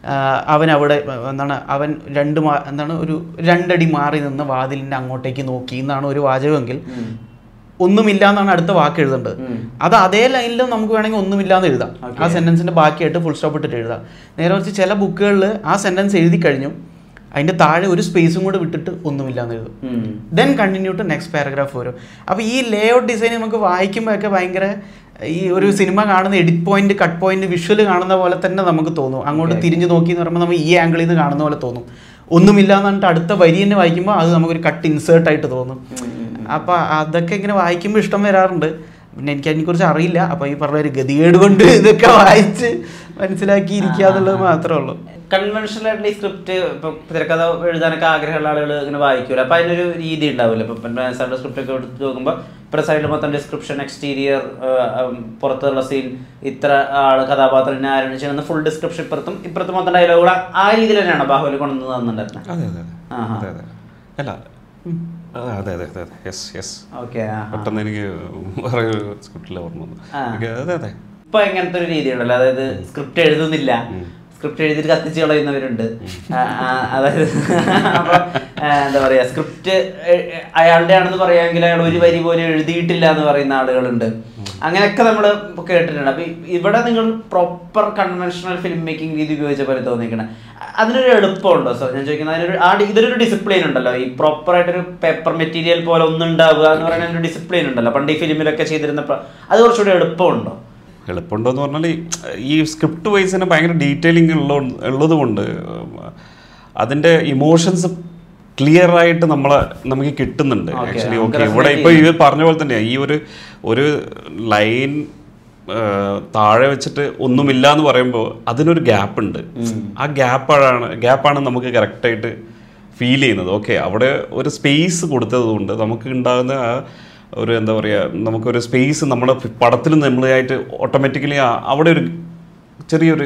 Speaker 1: അവൻ അവിടെ എന്താണ് അവൻ രണ്ട് മാ എന്താണ് ഒരു രണ്ടടി മാറി നിന്ന് വാതിലിൻ്റെ അങ്ങോട്ടേക്ക് നോക്കി എന്നാണ് ഒരു വാചകമെങ്കിൽ ഒന്നുമില്ല എന്നാണ് അടുത്ത വാക്ക് എഴുതേണ്ടത് അത് അതേ ലൈനിലും നമുക്ക് വേണമെങ്കിൽ ഒന്നുമില്ല എന്ന് എഴുതാം ആ സെന്റൻസിന്റെ ബാക്കിയായിട്ട് ഫുൾ സ്റ്റോപ്പ് ഇട്ടിട്ട് എഴുതാം നേരെ മറിച്ച് ചില ബുക്കുകളിൽ ആ സെന്റൻസ് എഴുതി കഴിഞ്ഞു അതിന്റെ താഴെ ഒരു സ്പേസും കൂടെ വിട്ടിട്ട് ഒന്നുമില്ല എന്ന് എഴുതും then continue to next paragraph വരും അപ്പോൾ ഈ ലേ ഔട്ട് ഡിസൈൻ നമുക്ക് വായിക്കുമ്പോഴൊക്കെ ഭയങ്കര ഈ ഒരു സിനിമ കാണുന്ന edit point cut point visual കാണുന്ന പോലെ തന്നെ നമുക്ക് തോന്നും അങ്ങോട്ട് തിരിഞ്ഞു നോക്കി എന്ന് പറയുമ്പോൾ നമ്മൾ ഈ ആംഗിളിൽ നിന്ന് കാണുന്ന പോലെ തോന്നും ഒന്നുമില്ല എന്ന് പറഞ്ഞിട്ട് അടുത്ത വരി തന്നെ വായിക്കുമ്പോൾ അത് നമുക്കൊരു കട്ട് ഇൻസേർട്ട് ആയിട്ട് തോന്നും അപ്പോൾ അതൊക്കെ ഇങ്ങനെ വായിക്കുമ്പോൾ ഇഷ്ടം വരാറുണ്ട് പിന്നെ എനിക്ക് അതിനെക്കുറിച്ച് അറിയില്ല അപ്പോൾ ഈ പറഞ്ഞ ഒരു ഗതികേട് കൊണ്ട് ഇതൊക്കെ വായിച്ച് മനസ്സിലാക്കി ഇരിക്കുക എന്നുള്ളത് മാത്രമേ ഉള്ളൂ
Speaker 3: കൺവെൻഷണൽ ആയിട്ടുള്ള ഈ സ്ക്രിപ്റ്റ് ഇപ്പൊ തിരക്കഥ എഴുതാനൊക്കെ ആഗ്രഹമുള്ള ആളുകൾ ഇങ്ങനെ വായിക്കൂല അപ്പൊ അതിനൊരു രീതി ഉണ്ടാവില്ല ഇപ്പൊ സാറിന്റെ സ്ക്രിപ്റ്റ് ഒക്കെ എടുത്ത് നോക്കുമ്പോൾ ഇപ്പുറ സൈഡിൽ മൊത്തം ഡിസ്ക്രിപ്ഷൻ എക്സ്റ്റീരിയർ പുറത്തുള്ള സീൻ ഇത്ര ആള് കഥാപാത്രം ആരാണ് ചെയ്യുന്ന ഫുൾ ഡിസ്ക്രിപ്ഷൻ ഇപ്പുറത്തും ഇപ്പുറത്തും മൊത്തം ഡയലോഗുകൾ ആ രീതിയിൽ തന്നെയാണ് ബാഹുബലി കൊണ്ടുവന്ന് തന്നിട്ടുണ്ടായിരുന്നത്
Speaker 2: അതെ അതെ
Speaker 3: ആഹാ.
Speaker 2: അതെ അതെ അല്ല ആ, അതെ അതെ അതെ അതെ യെസ് യെസ്
Speaker 3: ഓക്കെ
Speaker 2: പെട്ടെന്ന് എനിക്ക് വേറെ സ്ക്രിപ്റ്റിൽ ഓർമ്മ വന്നു
Speaker 3: ആ.
Speaker 2: എനിക്ക് അതെ അതെ
Speaker 3: ഇപ്പൊ എങ്ങനത്തെ ഒരു രീതി ഉണ്ടല്ലോ അതായത് സ്ക്രിപ്റ്റ് എഴുതുന്നില്ല സ്ക്രിപ്റ്റ് എഴുതിയിട്ട് കത്തിച്ച് കളയുന്നവരുണ്ട് ആ, ആ, അതായത് അപ്പൊ ആ, എന്താ പറയാ സ്ക്രിപ്റ്റ് അയാളുടെ ആണെന്ന് പറയാമെങ്കിൽ അയാൾ ഒരു വരി പോലും എഴുതിയിട്ടില്ല എന്ന് പറയുന്ന ആളുകളുണ്ട് അങ്ങനെയൊക്കെ നമ്മൾ കേട്ടിട്ടുണ്ട് അപ്പൊ ഇ- ഇവിടെ നിങ്ങൾ പ്രോപ്പർ കൺവെൻഷണൽ ഫിലിം മേക്കിംഗ് രീതി ഉപയോഗിച്ച പോലെ തോന്നിക്കണം അതിനൊരു എളുപ്പമുണ്ടോ സോ ഞാൻ ചോദിക്കുന്നത് അതിനൊരു ആ ഡി- ഇതൊരു ഡിസിപ്ലിൻ ഉണ്ടല്ലോ ഈ പ്രോപ്പർ ആയിട്ടൊരു പേപ്പർ മെറ്റീരിയൽ പോലെ ഒന്നുണ്ടാവുക എന്ന് പറയുന്ന ഒരു ഡിസിപ്ലിൻ ഉണ്ടല്ലോ പണ്ട് ഈ ഫിലിമിലൊക്കെ ചെയ്തിരുന്ന പ്ര- അത് കുറച്ചുകൂടി എളുപ്പമുണ്ടോ
Speaker 2: എളുപ്പമുണ്ടോയെന്ന് പറഞ്ഞാൽ ഈ- ഈ സ്ക്രിപ്റ്റ് വൈസ് തന്നെ ഭയങ്കര ഡീറ്റെയിലിംഗ് ഉള്ള ഉള്ളത് കൊണ്ട് അതിൻ്റെ ഇമോഷൻസ് ക്ലിയർ ആയിട്ട് നമ്മളെ നമുക്ക് കിട്ടുന്നുണ്ട്
Speaker 3: Okay,
Speaker 2: ആക്ച്വലി
Speaker 3: നമുക്ക്
Speaker 2: ഓക്കെ ഇവിടെ
Speaker 3: resonate
Speaker 2: ഇപ്പോൾ ഈ പറഞ്ഞ പോലെ തന്നെയാണ് ഈ ഒരു ഒരു ലൈൻ താഴെ വെച്ചിട്ട് ഒന്നുമില്ല എന്ന് പറയുമ്പോൾ അതിനൊരു ഗ്യാപ്പ് ഉണ്ട് ആ ഗ്യാപ്പാണ് ഗ്യാപ്പാണ് നമുക്ക് കറക്റ്റായിട്ട് ഫീൽ ചെയ്യുന്നത് ഓക്കെ അവിടെ ഒരു സ്പേസ് കൊടുത്തത് കൊണ്ട് നമുക്ക് ഉണ്ടാകുന്ന ആ ഒരു എന്താ പറയുക നമുക്കൊരു സ്പേസ് നമ്മുടെ പടത്തിൽ നമ്മളായിട്ട് ഓട്ടോമാറ്റിക്കലി അവിടെ ഒരു ചെറിയൊരു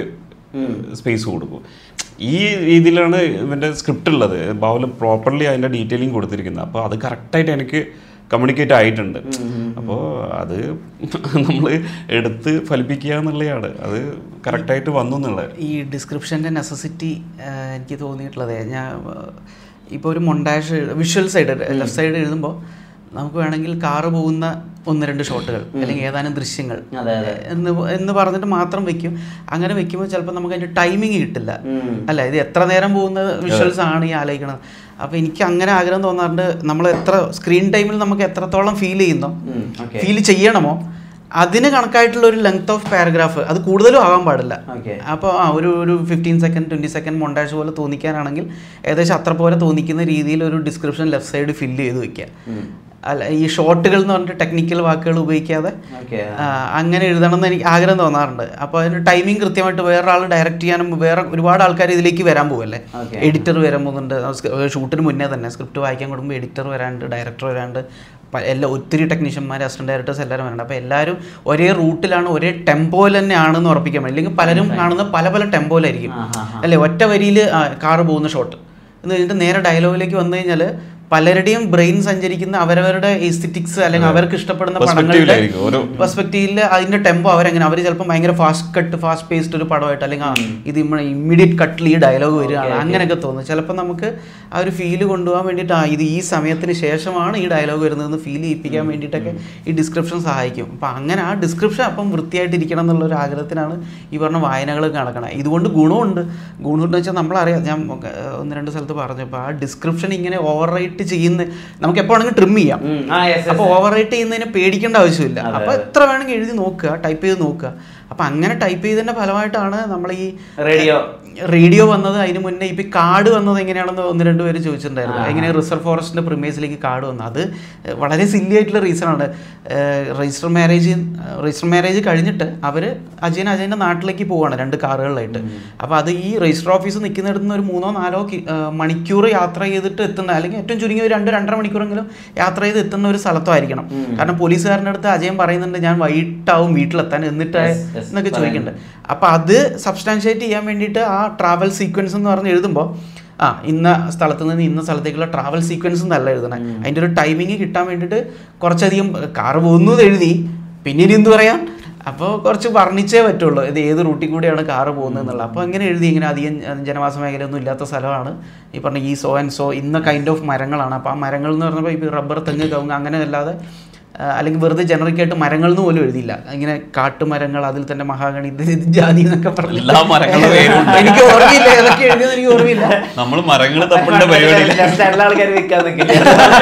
Speaker 2: സ്പേസ് കൊടുക്കും ഈ രീതിയിലാണ് ഇവൻ്റെ സ്ക്രിപ്റ്റ് ഉള്ളത് ബാഹുല് പ്രോപ്പർലി അതിൻ്റെ ഡീറ്റെയിലിംഗ് കൊടുത്തിരിക്കുന്നത് അപ്പോൾ അത് കറക്റ്റായിട്ട് എനിക്ക് കമ്മ്യൂണിക്കേറ്റ് ആയിട്ടുണ്ട് അപ്പോൾ അത് നമ്മൾ എടുത്ത് ഫലിപ്പിക്കുക എന്നുള്ളതാണ് അത് കറക്റ്റായിട്ട് വന്നു എന്നുള്ളത്
Speaker 1: ഈ ഡിസ്ക്രിപ്ഷൻ്റെ നെസസിറ്റി എനിക്ക് തോന്നിയിട്ടുള്ളത് ഞാൻ ഇപ്പോൾ ഒരു montage visual side left side എഴുതുമ്പോൾ നമുക്ക് വേണമെങ്കിൽ കാറ് പോകുന്ന ഒന്ന് രണ്ട് ഷോട്ടുകൾ അല്ലെങ്കിൽ ഏതാനും ദൃശ്യങ്ങൾ
Speaker 3: അതെ അതെ
Speaker 1: എന്ന് എന്ന് പറഞ്ഞിട്ട് മാത്രം വെക്കും അങ്ങനെ വെക്കുമ്പോൾ ചിലപ്പോൾ നമുക്ക് അതിൻ്റെ ടൈമിങ് കിട്ടില്ല അല്ല ഇത് എത്ര നേരം പോകുന്ന വിഷ്വൽസ് ആണ് ഈ ആലോചിക്കണത് അപ്പോൾ എനിക്ക് അങ്ങനെ ആഗ്രഹം തോന്നാറുണ്ട് നമ്മൾ എത്ര സ്ക്രീൻ ടൈമിൽ നമുക്ക് എത്രത്തോളം ഫീൽ ചെയ്യുന്നോ
Speaker 3: ഓക്കെ
Speaker 1: ഫീൽ ചെയ്യണമോ അതിന് കണക്കായിട്ടുള്ള ഒരു ലെങ്ത് ഓഫ് പാരഗ്രാഫ് അത് കൂടുതലും ആവാൻ പാടില്ല
Speaker 3: ഓക്കെ
Speaker 1: അപ്പോൾ ആ ഒരു ഒരു fifteen second twenty second montage പോലെ തോന്നിക്കാനാണെങ്കിൽ ഏകദേശം അത്ര പോലെ തോന്നിക്കുന്ന രീതിയിൽ ഒരു ഡിസ്ക്രിപ്ഷൻ ലെഫ്റ്റ് സൈഡ് ഫില്ല് ചെയ്ത് വെക്കുക അല്ല ഈ ഷോർട്ടുകൾ എന്ന് പറഞ്ഞിട്ട് ടെക്നിക്കൽ വാക്കുകൾ ഉപയോഗിക്കാതെ
Speaker 3: ഓക്കെ
Speaker 1: ആ, അങ്ങനെ എഴുതണം എന്ന് എനിക്ക് ആഗ്രഹം തോന്നാറുണ്ട് അപ്പോൾ അതിന് ടൈമിംഗ് കൃത്യമായിട്ട് വേറൊരാൾ ഡയറക്റ്റ് ചെയ്യാനും വേറെ ഒരുപാട് ആൾക്കാർ ഇതിലേക്ക് വരാൻ പോകല്ലേ
Speaker 3: Okay.
Speaker 1: എഡിറ്റർ വരാൻ പോകുന്നുണ്ട് ഷൂട്ടിന് മുന്നേ തന്നെ സ്ക്രിപ്റ്റ് വായിക്കാൻ കൊടുക്കുമ്പോൾ എഡിറ്റർ വരാണ്ട് ഡയറക്ടർ വരാണ്ട് പ- എല്ലാ ഒത്തിരി ടെക്നീഷ്യന്മാർ അസിസ്റ്റന്റ് ഡയറക്ടേഴ്സ് എല്ലാവരും വരാണ്ട് അപ്പോൾ എല്ലാവരും ഒരേ റൂട്ടിലാണ് ഒരേ ടെമ്പോയിൽ തന്നെയാണെന്ന് ഉറപ്പിക്കാൻ പറ്റും ഇല്ലെങ്കിൽ പലരും കാണുന്നത് പല പല ടെമ്പോയിലായിരിക്കും
Speaker 3: ആ, ആ, ആ.
Speaker 1: അല്ലേ ഒറ്റ വരിയിൽ കാറ് പോകുന്ന ഷോട്ട് എന്ന് കഴിഞ്ഞിട്ട് നേരെ ഡയലോഗിലേക്ക് വന്നു കഴിഞ്ഞാൽ പലരുടെയും ബ്രെയിൻ സഞ്ചരിക്കുന്ന അവരവരുടെ എസ്തിറ്റിക്സ് അല്ലെങ്കിൽ അവർക്ക് ഇഷ്ടപ്പെടുന്ന പടങ്ങളുടെ
Speaker 2: പെർസ്പെക്റ്റീവിലായിരിക്കും ഓരോ
Speaker 1: പെർസ്പെക്റ്റീവിൽ അതിന്റെ ടെമ്പോ അവരെങ്ങനെ അവർ ചിലപ്പോൾ ഭയങ്കര ഫാസ്റ്റ് കട്ട് ഫാസ്റ്റ് പേസ്ഡ് ഒരു പടമായിട്ട് അല്ലെങ്കിൽ ആ, ഇത് ഇമ്മീഡിയറ്റ് കട്ടിൽ ഈ ഡയലോഗ് വരികയാണ് അങ്ങനെയൊക്കെ തോന്നും ചിലപ്പോൾ നമുക്ക് ആ ഒരു ഫീല് കൊണ്ടുപോകാൻ വേണ്ടിയിട്ട് ആ ഇത് ഈ സമയത്തിന് ശേഷമാണ് ഈ ഡയലോഗ് വരുന്നതെന്ന് ഫീൽ ചെയ്യിപ്പിക്കാൻ വേണ്ടിയിട്ടൊക്കെ ഈ ഡിസ്ക്രിപ്ഷൻ സഹായിക്കും അപ്പം അങ്ങനെ ആ ഡിസ്ക്രിപ്ഷൻ അപ്പം വൃത്തിയായിട്ടിരിക്കണം എന്നുള്ള ഒരു ആഗ്രഹത്തിനാണ് ഈ പറഞ്ഞ വായനകൾ നടക്കണം ഇതുകൊണ്ട് ഗുണമുണ്ട് ഗുണമെന്ന് വെച്ചാൽ നമ്മളറിയാം ഞാൻ ഒക്കെ, ഏഹ്, ഒന്ന് രണ്ട് സ്ഥലത്ത് പറഞ്ഞപ്പോൾ ആ ഡിസ്ക്രിപ്ഷൻ ഇങ്ങനെ ഓവർ റൈറ്റ് ചെയ്യുന്ന നമുക്ക് എപ്പോൾ വേണമെങ്കിൽ ട്രിം ചെയ്യാം
Speaker 3: ആ യെസ്
Speaker 1: അപ്പൊ ഓവർ റൈറ്റ് ചെയ്യുന്നതിന് പേടിക്കേണ്ട ആവശ്യമില്ല അപ്പൊ എത്ര വേണമെങ്കിൽ എഴുതി നോക്കുക ടൈപ്പ് ചെയ്ത് നോക്കുക അപ്പൊ അങ്ങനെ ടൈപ്പ് ചെയ്തതിന്റെ ഫലമായിട്ടാണ് നമ്മൾ ഈ
Speaker 3: റേഡിയോ
Speaker 1: റേഡിയോ വന്നത് അതിന് മുന്നേ ഇപ്പൊ ഈ കാർഡ് വന്നത് എങ്ങനെയാണെന്ന് ഒന്ന് രണ്ട് പേര് ചോദിച്ചിട്ടുണ്ടായിരുന്നു എങ്ങനെ റിസർവ് ഫോറസ്റ്റിന്റെ പ്രിമേസിലേക്ക് കാർഡ് വന്നത് അത് വളരെ സില്ലി ആയിട്ടുള്ള റീസൺ ആണ് രജിസ്റ്റർ മാരേജ് രജിസ്റ്റർ മാരേജ് കഴിഞ്ഞിട്ട് അവര് അജയൻ അജയന്റെ നാട്ടിലേക്ക് പോവാണ് രണ്ട് കാറുകളിലായിട്ട് അപ്പൊ അത് ഈ രജിസ്റ്റർ ഓഫീസ് നിൽക്കുന്നിടത്ത് നിന്ന് ഒരു മൂന്നോ നാലോ കി- ആ, മണിക്കൂർ യാത്ര ചെയ്തിട്ട് എത്തുന്ന അല്ലെങ്കിൽ ഏറ്റവും ചുരുങ്ങിയ ഒരു രണ്ട് രണ്ടര മണിക്കൂറെങ്കിലും യാത്ര ചെയ്ത് എത്തുന്ന ഒരു സ്ഥലത്തായിരിക്കണം കാരണം പോലീസുകാരൻ്റെ അടുത്ത് അജയൻ പറയുന്നുണ്ട് ഞാൻ വൈകിട്ടാവും വീട്ടിലെത്താൻ എന്നിട്ട്
Speaker 3: Yes, yes,
Speaker 1: എന്നൊക്കെ ചോദിക്കുന്നുണ്ട് അപ്പൊ അത് സബ്സ്റ്റാൻഷിയേറ്റ് ചെയ്യാൻ വേണ്ടിയിട്ട് ആ ട്രാവൽ സീക്വൻസ് എന്ന് പറഞ്ഞ് എഴുതുമ്പോൾ ആ ഇന്ന സ്ഥലത്ത് നിന്ന് ഇന്ന സ്ഥലത്തേക്കുള്ള ട്രാവൽ സീക്വൻസ് എന്നല്ല എഴുതണേ അതിൻ്റെ ഒരു ടൈമിങ് കിട്ടാൻ വേണ്ടിയിട്ട് കുറച്ചധികം കാറ് പോകുന്നത് എഴുതി പിന്നെ ഇനി എന്ത് പറയാം അപ്പോൾ കുറച്ച് വർണ്ണിച്ചേ പറ്റുള്ളൂ ഇത് ഏത് റൂട്ടിൽ കൂടിയാണ് കാറ് പോകുന്നത് എന്നുള്ളത് അപ്പോൾ അങ്ങനെ എഴുതി ഇങ്ങനെ അധികം അഹ് ജനവാസ മേഖലയൊന്നും ഇല്ലാത്ത സ്ഥലമാണ് ഈ പറഞ്ഞ ഈ സോ ആൻഡ് സോ ഇന്ന കൈൻഡ് ഓഫ് മരങ്ങളാണ് അപ്പോൾ ആ മരങ്ങൾ എന്ന് പറഞ്ഞപ്പോൾ ഇപ്പോൾ റബ്ബർ തെങ്ങ് കവുങ്ങ് അങ്ങനെ അല്ലാതെ ആ, അല്ലെങ്കിൽ വെറുതെ ജനറിക് ആയിട്ട് മരങ്ങൾ എന്ന് പോലും എഴുതിയില്ല ഇങ്ങനെ കാട്ടുമരങ്ങൾ അതിൽ തന്നെ മഹാഗണി ഇത് ഇത് ജാതി എന്നൊക്കെ പറഞ്ഞു
Speaker 2: എല്ലാ മരങ്ങളുടെ പേരും
Speaker 1: എനിക്ക് ഓർമ്മയില്ല ഏതൊക്കെ എഴുതിയത് എനിക്ക് ഓർമ്മയില്ല
Speaker 2: നമ്മൾ മരങ്ങൾ തപ്പേണ്ട പരിപാടിയില്ല
Speaker 3: എല്ലാ ആൾക്കാർ വിൽക്കാൻ നിൽക്കില്ല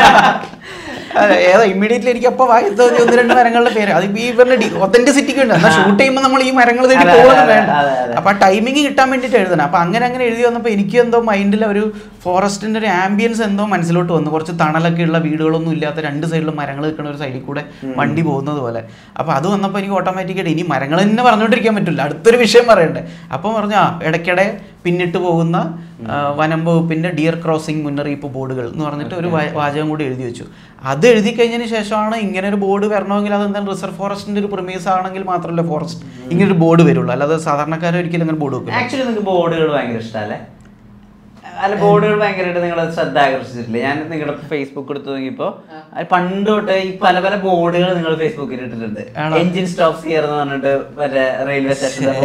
Speaker 1: അതെ, ഏതാ ഇമ്മീഡിയറ്റ്ലി എനിക്ക് അപ്പൊ വായി തോന്നി ഒന്ന് രണ്ട് മരങ്ങളുടെ പേര് അത് ഈ ഇവരുടെ ഒത്തന്റിസിറ്റിക്ക് ഉണ്ട് എന്നാൽ ഷൂട്ട് ചെയ്യുമ്പോൾ നമ്മൾ ഈ മരങ്ങൾ തേടി
Speaker 3: അതെ,
Speaker 1: പോകുന്നത്
Speaker 3: അതെ,
Speaker 1: വേണ്ട
Speaker 3: അതെ, അതെ.
Speaker 1: അപ്പൊ ആ ടൈമിങ് കിട്ടാൻ വേണ്ടിയിട്ട് എഴുതണം അപ്പൊ അങ്ങനെ അങ്ങനെ എഴുതി വന്നപ്പോൾ എനിക്ക് എന്തോ മൈൻഡിൽ ഒരു ഫോറസ്റ്റിന്റെ ഒരു ആംബിയൻസ് എന്തോ മനസ്സിലോട്ട് വന്നു കുറച്ച് തണലൊക്കെ ഉള്ള വീടുകളൊന്നും ഇല്ലാത്ത രണ്ട് സൈഡിലും മരങ്ങൾ നിൽക്കുന്ന ഒരു സൈഡിൽ കൂടെ വണ്ടി പോകുന്നത് പോലെ അപ്പൊ അത് വന്നപ്പോൾ എനിക്ക് ഓട്ടോമാറ്റിക്കായിട്ട് ഇനി മരങ്ങൾ തന്നെ പറഞ്ഞുകൊണ്ടിരിക്കാൻ പറ്റില്ല അടുത്തൊരു വിഷയം പറയണ്ടേ അപ്പോൾ പറഞ്ഞു ആ ഇടയ്ക്കിടെ പിന്നിട്ട് പോകുന്ന ആ, വനം വകുപ്പിന്റെ ഡിയർ ക്രോസിംഗ് മുന്നറിയിപ്പ് ബോർഡുകൾ എന്ന് പറഞ്ഞിട്ട് ഒരു വാ- വാചകം കൂടി എഴുതി വെച്ചു അത് എഴുതി കഴിഞ്ഞതിന് ശേഷമാണ് ഇങ്ങനെ ഒരു ബോർഡ് വരണമെങ്കിൽ അത് എന്തായാലും റിസർവ് ഫോറസ്റ്റിന്റെ ഒരു പ്രിമേസ് ആണെങ്കിൽ മാത്രമല്ല ഫോറസ്റ്റ് ഇങ്ങനെ ഒരു ബോർഡ് വരുള്ളൂ അല്ലാതെ സാധാരണക്കാർ ഒരിക്കലും അങ്ങനെ ബോർഡ് വെക്കില്ല
Speaker 3: ആക്ച്വലി നിങ്ങൾക്ക് ബോർഡുകൾ ഭയങ്കര ഇഷ്ടമല്ലേ അല്ല ബോർഡുകൾ ഭയങ്കരമായിട്ട് നിങ്ങളെ ശ്രദ്ധ ആകർഷിച്ചിട്ടില്ല ഞാൻ നിങ്ങളുടെ ഫേസ്ബുക്ക് എടുത്ത് നോക്കിയപ്പോ അത് പണ്ട് തൊട്ട് ഈ പല പല ബോർഡുകൾ നിങ്ങൾ ഫേസ്ബുക്കിൽ ഇട്ടിട്ടുണ്ട്
Speaker 1: ആണോ?
Speaker 3: എഞ്ചിൻ സ്റ്റോപ്പ് ഹിയർ എന്ന് പറഞ്ഞിട്ട് മറ്റേ റെയിൽവേ സ്റ്റേഷന്റെ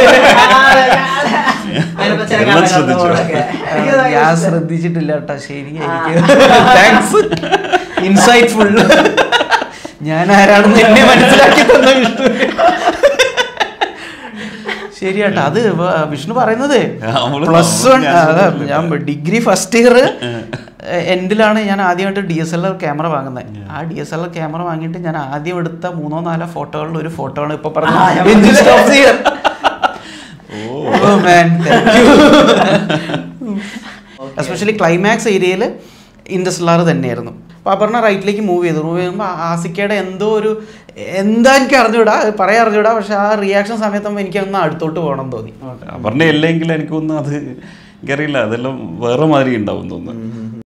Speaker 2: എല്ലാം ശ്രദ്ധിച്ചു.
Speaker 1: ഞാൻ ശ്രദ്ധിച്ചിട്ടില്ല കേട്ടോ ശരി താങ്ക്സ് ഇൻസൈറ്റ്ഫുൾ ഞാൻ ആരാണെന്ന് എന്നെ മനസ്സിലാക്കി തന്ന വിഷ്ണു ശരി കേട്ടോ അത് വ- വിഷ്ണു പറയുന്നത്
Speaker 2: നമ്മള്
Speaker 1: പ്ലസ് വൺ
Speaker 2: ഞാൻ ശ്രദ്ധിച്ചിട്ടില്ല.
Speaker 1: ഞാൻ ഡിഗ്രി ഫസ്റ്റ് ഇയർ എൻഡിലാണ് ഞാൻ ആദ്യമായിട്ട് D S L R camera വാങ്ങുന്നത് ആ D S L R camera വാങ്ങിയിട്ട് ഞാൻ ആദ്യം എടുത്ത മൂന്നോ നാലോ ഫോട്ടോകളിൽ ഒരു ഫോട്ടോ ആണ് ഇപ്പൊ
Speaker 3: ആ, ഞാൻ
Speaker 1: പറഞ്ഞത്
Speaker 2: ഓ
Speaker 1: എസ്പെഷ്യലി ക്ലൈമാക്സ് ഏരിയയിൽ ഇൻഡസ്ലാർ തന്നെയായിരുന്നു അപ്പോൾ അപർണ റൈറ്റിലേക്ക് മൂവ് ചെയ്തു മൂവ് ചെയ്യുമ്പോൾ ആസിക്കയുടെ എന്തോ ഒരു എന്താ എനിക്ക് അറിഞ്ഞൂടാ അത് പറയാൻ അറിഞ്ഞൂടാ പക്ഷെ ആ റിയാക്ഷൻ സമയത്താകുമ്പോൾ എനിക്ക് ഒന്ന് അടുത്തോട്ട് പോകണം തോന്നി
Speaker 2: പറഞ്ഞ അല്ലെങ്കിൽ എനിക്കൊന്നും അത് എനിക്കറിയില്ല അതെല്ലാം വേറെ മാതിരി ഉണ്ടാവും തോന്നുന്നു